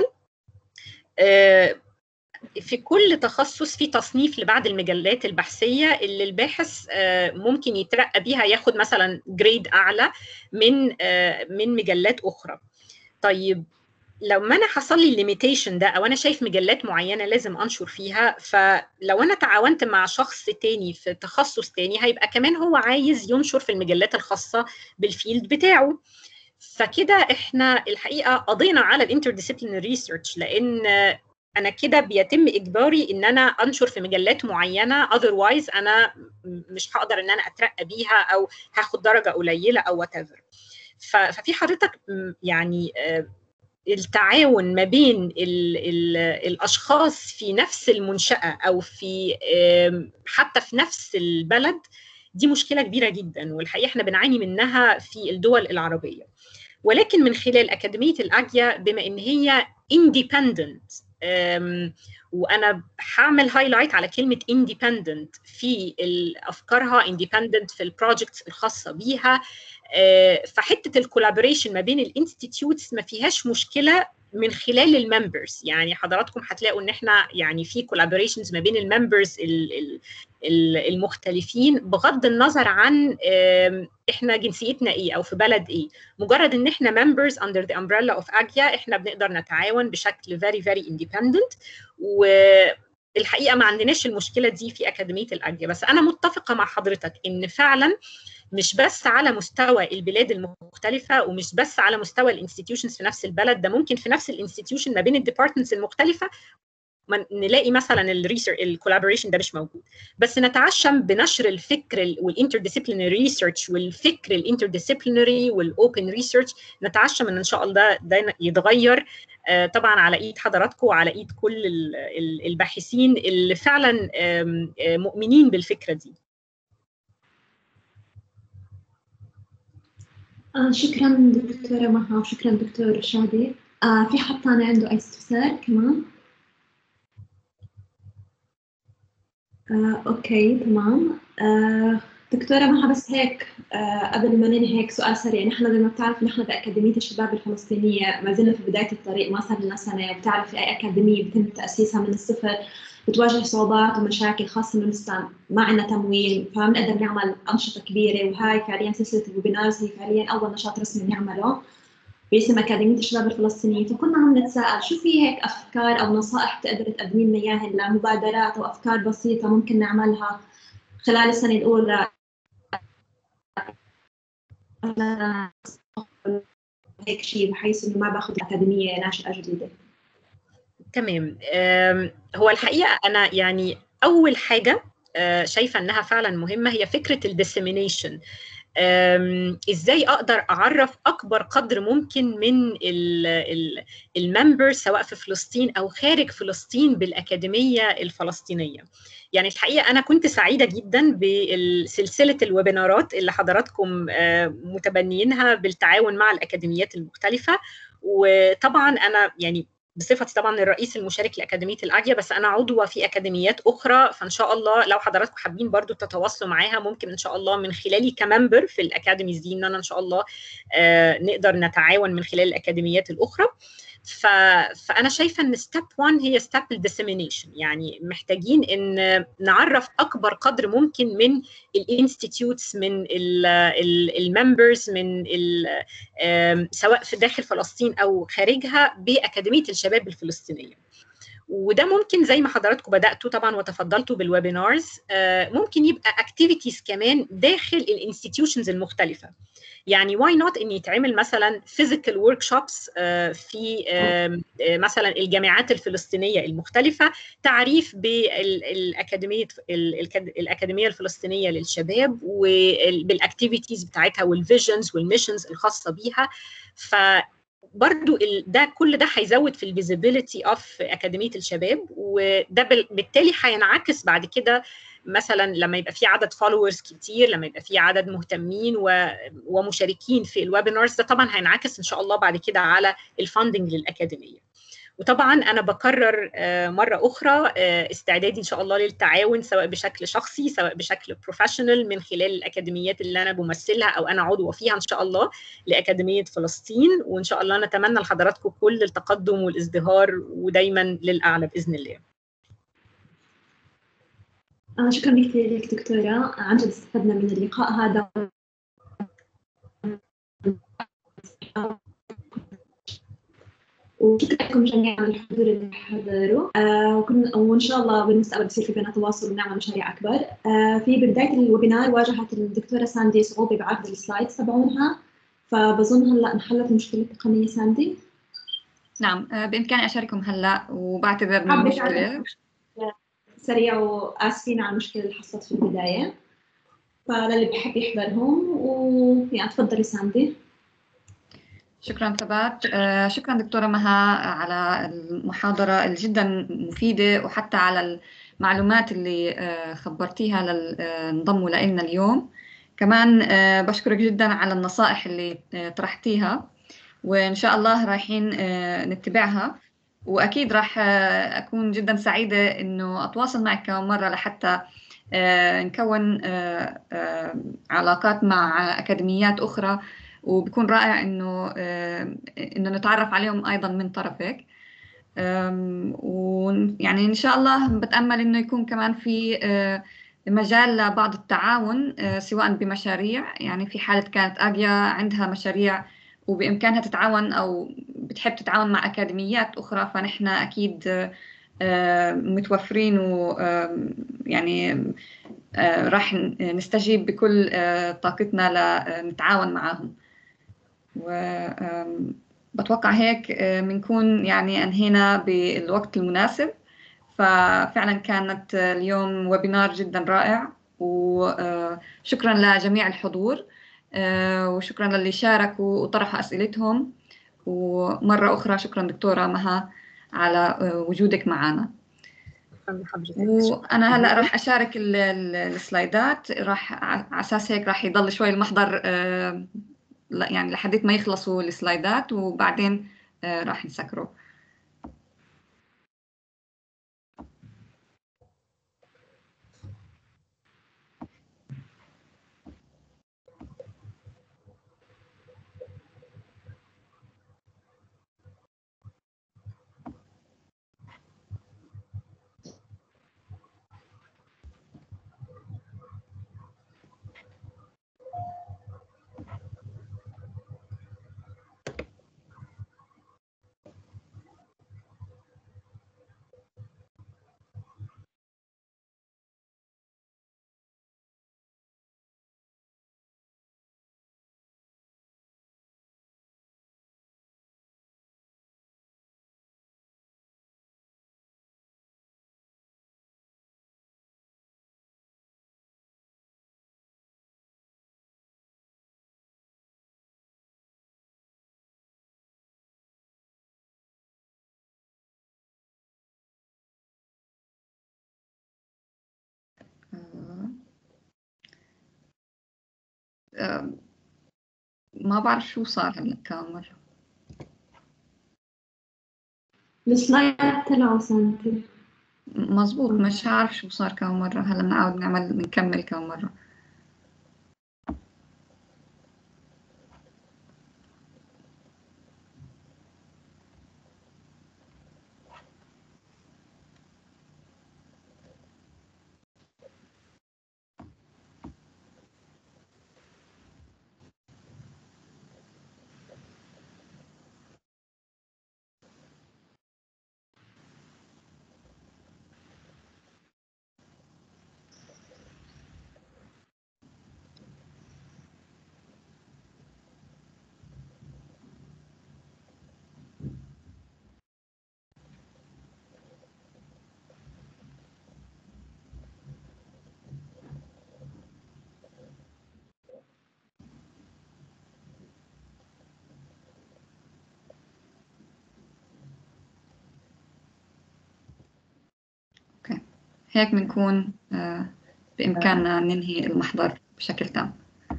في كل تخصص في تصنيف لبعض المجلات البحثيه اللي الباحث ممكن يترقى بيها ياخد مثلا جريد اعلى من من مجلات اخرى طيب لو ما انا حصل لي الليميتيشن ده او انا شايف مجلات معينه لازم انشر فيها فلو انا تعاونت مع شخص تاني في تخصص تاني هيبقى كمان هو عايز ينشر في المجلات الخاصه بالفيلد بتاعه فكده احنا الحقيقه قضينا على الانترديسيبلينري ريسيرش لان انا كده بيتم اجباري ان انا انشر في مجلات معينه اذروايز انا مش هقدر ان انا اترقى بيها او هاخد درجه قليله او وات ففي حضرتك يعني التعاون ما بين ال ال الاشخاص في نفس المنشاه او في حتى في نفس البلد دي مشكله كبيره جدا والحقيقه احنا بنعاني منها في الدول العربيه ولكن من خلال اكاديميه الاجيا بما ان هي independent وانا هعمل هايلايت على كلمه independent في افكارها independent في البروجكتس الخاصه بيها فحته الكولابوريشن ما بين الانستيتيوتس ما فيهاش مشكله من خلال الممبرز يعني حضراتكم هتلاقوا ان احنا يعني في كولابوريشنز ما بين الممبرز المختلفين بغض النظر عن احنا جنسيتنا ايه او في بلد ايه مجرد ان احنا members under the umbrella of اجيا احنا بنقدر نتعاون بشكل very very independent والحقيقه ما عندناش المشكله دي في اكاديميه الاجيا بس انا متفقه مع حضرتك ان فعلا مش بس على مستوى البلاد المختلفة ومش بس على مستوى الانستتيوشنز في نفس البلد ده ممكن في نفس الانستتيوشن ما بين الديبارتمنتس المختلفة نلاقي مثلا الريسيرش الكولابوريشن ده مش موجود بس نتعشم بنشر الفكر والانترديسيبلينري ريسيرش والفكر الانترديسيبلينري والاوبن ريسيرش نتعشم ان ان شاء الله ده ده يتغير طبعا على ايد حضراتكم وعلى ايد كل الباحثين اللي فعلا مؤمنين بالفكره دي آه شكرا دكتورة مها وشكرا دكتور شادي آه في حد ثاني عنده أي استفسار كمان؟ آه، أوكي تمام آه، دكتورة مها بس هيك آه، قبل ما ننهي هيك سؤال سريع نحن زي ما بتعرف نحن بأكاديمية الشباب الفلسطينية ما زلنا في بداية الطريق ما صار لنا سنة وبتعرفي أي أكاديمية بيتم تأسيسها من الصفر بتواجه صعوبات ومشاكل خاصة إنه لسه ما عندنا تمويل فما بنقدر نعمل أنشطة كبيرة وهاي فعليا سلسلة الويبينارز هي فعليا أول نشاط رسمي نعمله باسم أكاديمية الشباب الفلسطينية فكنا عم نتساءل شو في هيك أفكار أو نصائح تقدر تقدمي لنا إياها لمبادرات أو أفكار بسيطة ممكن نعملها خلال السنة الأولى هيك شيء بحيث إنه ما باخذ الأكاديمية ناشئة جديدة تمام هو الحقيقة أنا يعني أول حاجة شايفة إنها فعلا مهمة هي فكرة الديسيمينيشن ازاي اقدر اعرف اكبر قدر ممكن من الممبر سواء في فلسطين او خارج فلسطين بالاكاديميه الفلسطينيه يعني الحقيقه انا كنت سعيده جدا بسلسله الويبينارات اللي حضراتكم متبنيينها بالتعاون مع الاكاديميات المختلفه وطبعا انا يعني بصفتي طبعا الرئيس المشارك لاكاديميه الاجيا بس انا عضوه في اكاديميات اخرى فان شاء الله لو حضراتكم حابين برضو تتواصلوا معاها ممكن ان شاء الله من خلالي كممبر في الاكاديميز دي ان انا ان شاء الله آه نقدر نتعاون من خلال الاكاديميات الاخرى ف... فانا شايفه ان ستيب 1 هي ستيب الديسيمينيشن يعني محتاجين ان نعرف اكبر قدر ممكن من الانستيتيوتس من الممبرز من ال سواء في داخل فلسطين او خارجها باكاديميه الشباب الفلسطينيه وده ممكن زي ما حضراتكم بداتوا طبعا وتفضلتوا بالويبينارز ممكن يبقى اكتيفيتيز كمان داخل الانستتيوشنز المختلفه يعني واي نوت ان يتعمل مثلا فيزيكال ورك شوبس في مثلا الجامعات الفلسطينيه المختلفه تعريف بالاكاديميه الاكاديميه الفلسطينيه للشباب وبالاكتيفيتيز بتاعتها والفيجنز والميشنز الخاصه بيها ف برضو ده كل ده هيزود في الفيزيبيليتي اوف اكاديميه الشباب وده بالتالي هينعكس بعد كده مثلا لما يبقى في عدد فولورز كتير لما يبقى في عدد مهتمين و... ومشاركين في الويبينارز ده طبعا هينعكس ان شاء الله بعد كده على الفاندنج للاكاديميه وطبعا انا بكرر مره اخرى استعدادي ان شاء الله للتعاون سواء بشكل شخصي سواء بشكل بروفيشنال من خلال الاكاديميات اللي انا بمثلها او انا عضوه فيها ان شاء الله لاكاديميه فلسطين وان شاء الله نتمنى لحضراتكم كل التقدم والازدهار ودايما للاعلى باذن الله. آه شكرا كثير لك دكتورة عن جد استفدنا من اللقاء هذا وشكرا لكم جميعا على الحضور اللي حضروا آه وكن وان شاء الله بالمستقبل بصير في بيننا تواصل ونعمل مشاريع اكبر آه في بدايه الويبينار واجهت الدكتوره ساندي صعوبه بعرض السلايدز تبعونها فبظن هلا انحلت المشكله التقنيه ساندي نعم آه بامكاني اشارككم هلا وبعتذر من المشكله سريع واسفين على المشكله اللي حصلت في البدايه فللي بحب يحضرهم ويعني تفضلي ساندي شكرا ثبات آه شكرا دكتورة مها على المحاضرة الجدا مفيدة وحتى على المعلومات اللي آه خبرتيها للانضموا لنا اليوم كمان آه بشكرك جدا على النصائح اللي طرحتيها وإن شاء الله رايحين نتبعها وأكيد راح أكون جدا سعيدة إنه أتواصل معك كمان مرة لحتى نكون علاقات مع أكاديميات أخرى وبكون رائع انه انه نتعرف عليهم ايضا من طرفك ويعني ان شاء الله بتامل انه يكون كمان في مجال لبعض التعاون سواء بمشاريع يعني في حاله كانت اجيا عندها مشاريع وبامكانها تتعاون او بتحب تتعاون مع اكاديميات اخرى فنحن اكيد متوفرين و يعني راح نستجيب بكل طاقتنا لنتعاون معهم وبتوقع هيك بنكون يعني انهينا بالوقت المناسب ففعلا كانت اليوم ويبينار جدا رائع وشكرا لجميع الحضور وشكرا للي شاركوا وطرحوا أسئلتهم ومرة أخرى شكرا دكتورة مها على وجودك معنا وانا هلا راح اشارك السلايدات راح على اساس هيك راح يضل شوي المحضر يعني لحديت ما يخلصوا السلايدات وبعدين راح نسكره ما بعرف شو صار هلا كم مرة السلايد طلعوا سنتي مزبوط مش عارف شو صار كم مرة هلا بنعاود نعمل نكمل كم مرة هيك بنكون بإمكاننا ننهي المحضر بشكل تام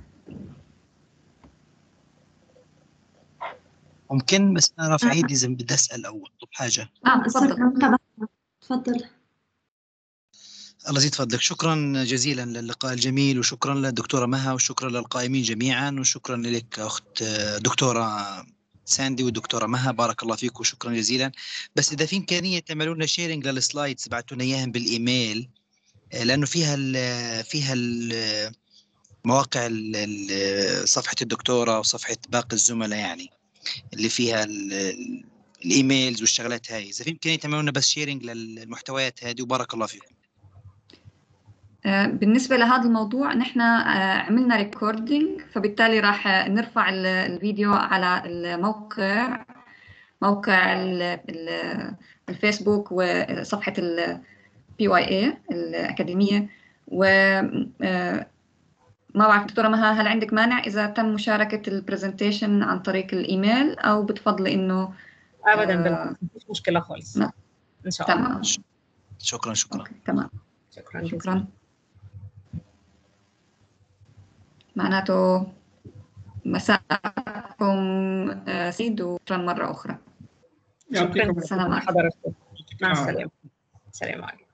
ممكن بس أنا رافع ايدي إذا بدي أسأل أو أطلب حاجة اه تفضل تفضل الله يزيد فضلك شكرا جزيلا للقاء الجميل وشكرا للدكتورة مها وشكرا للقائمين جميعا وشكرا لك أخت دكتورة ساندي والدكتورة مها بارك الله فيك وشكرا جزيلا بس إذا في إمكانية تعملوا لنا شيرنج للسلايدز بعتوا لنا إياهم بالإيميل لأنه فيها ال فيها ال مواقع ال صفحة الدكتورة وصفحة باقي الزملاء يعني اللي فيها الإيميلز والشغلات هاي إذا في إمكانية تعملوا لنا بس شيرنج للمحتويات هذه وبارك الله فيكم بالنسبة لهذا الموضوع نحن عملنا ريكوردينج فبالتالي راح نرفع الفيديو على الموقع موقع الفيسبوك وصفحة البي واي اي الأكاديمية و ما بعرف دكتورة مها هل عندك مانع إذا تم مشاركة البرزنتيشن عن طريق الإيميل أو بتفضلي إنه أبدا بالعكس مفيش مشكلة خالص لا. إن شاء الله تمام شكرا شكرا أوكي. تمام شكرا جزيلا. شكرا معناته مساءكم سعيد وشكرا مرة أخرى شكرا السلام عليكم حضراتكم مع السلامة السلام عليكم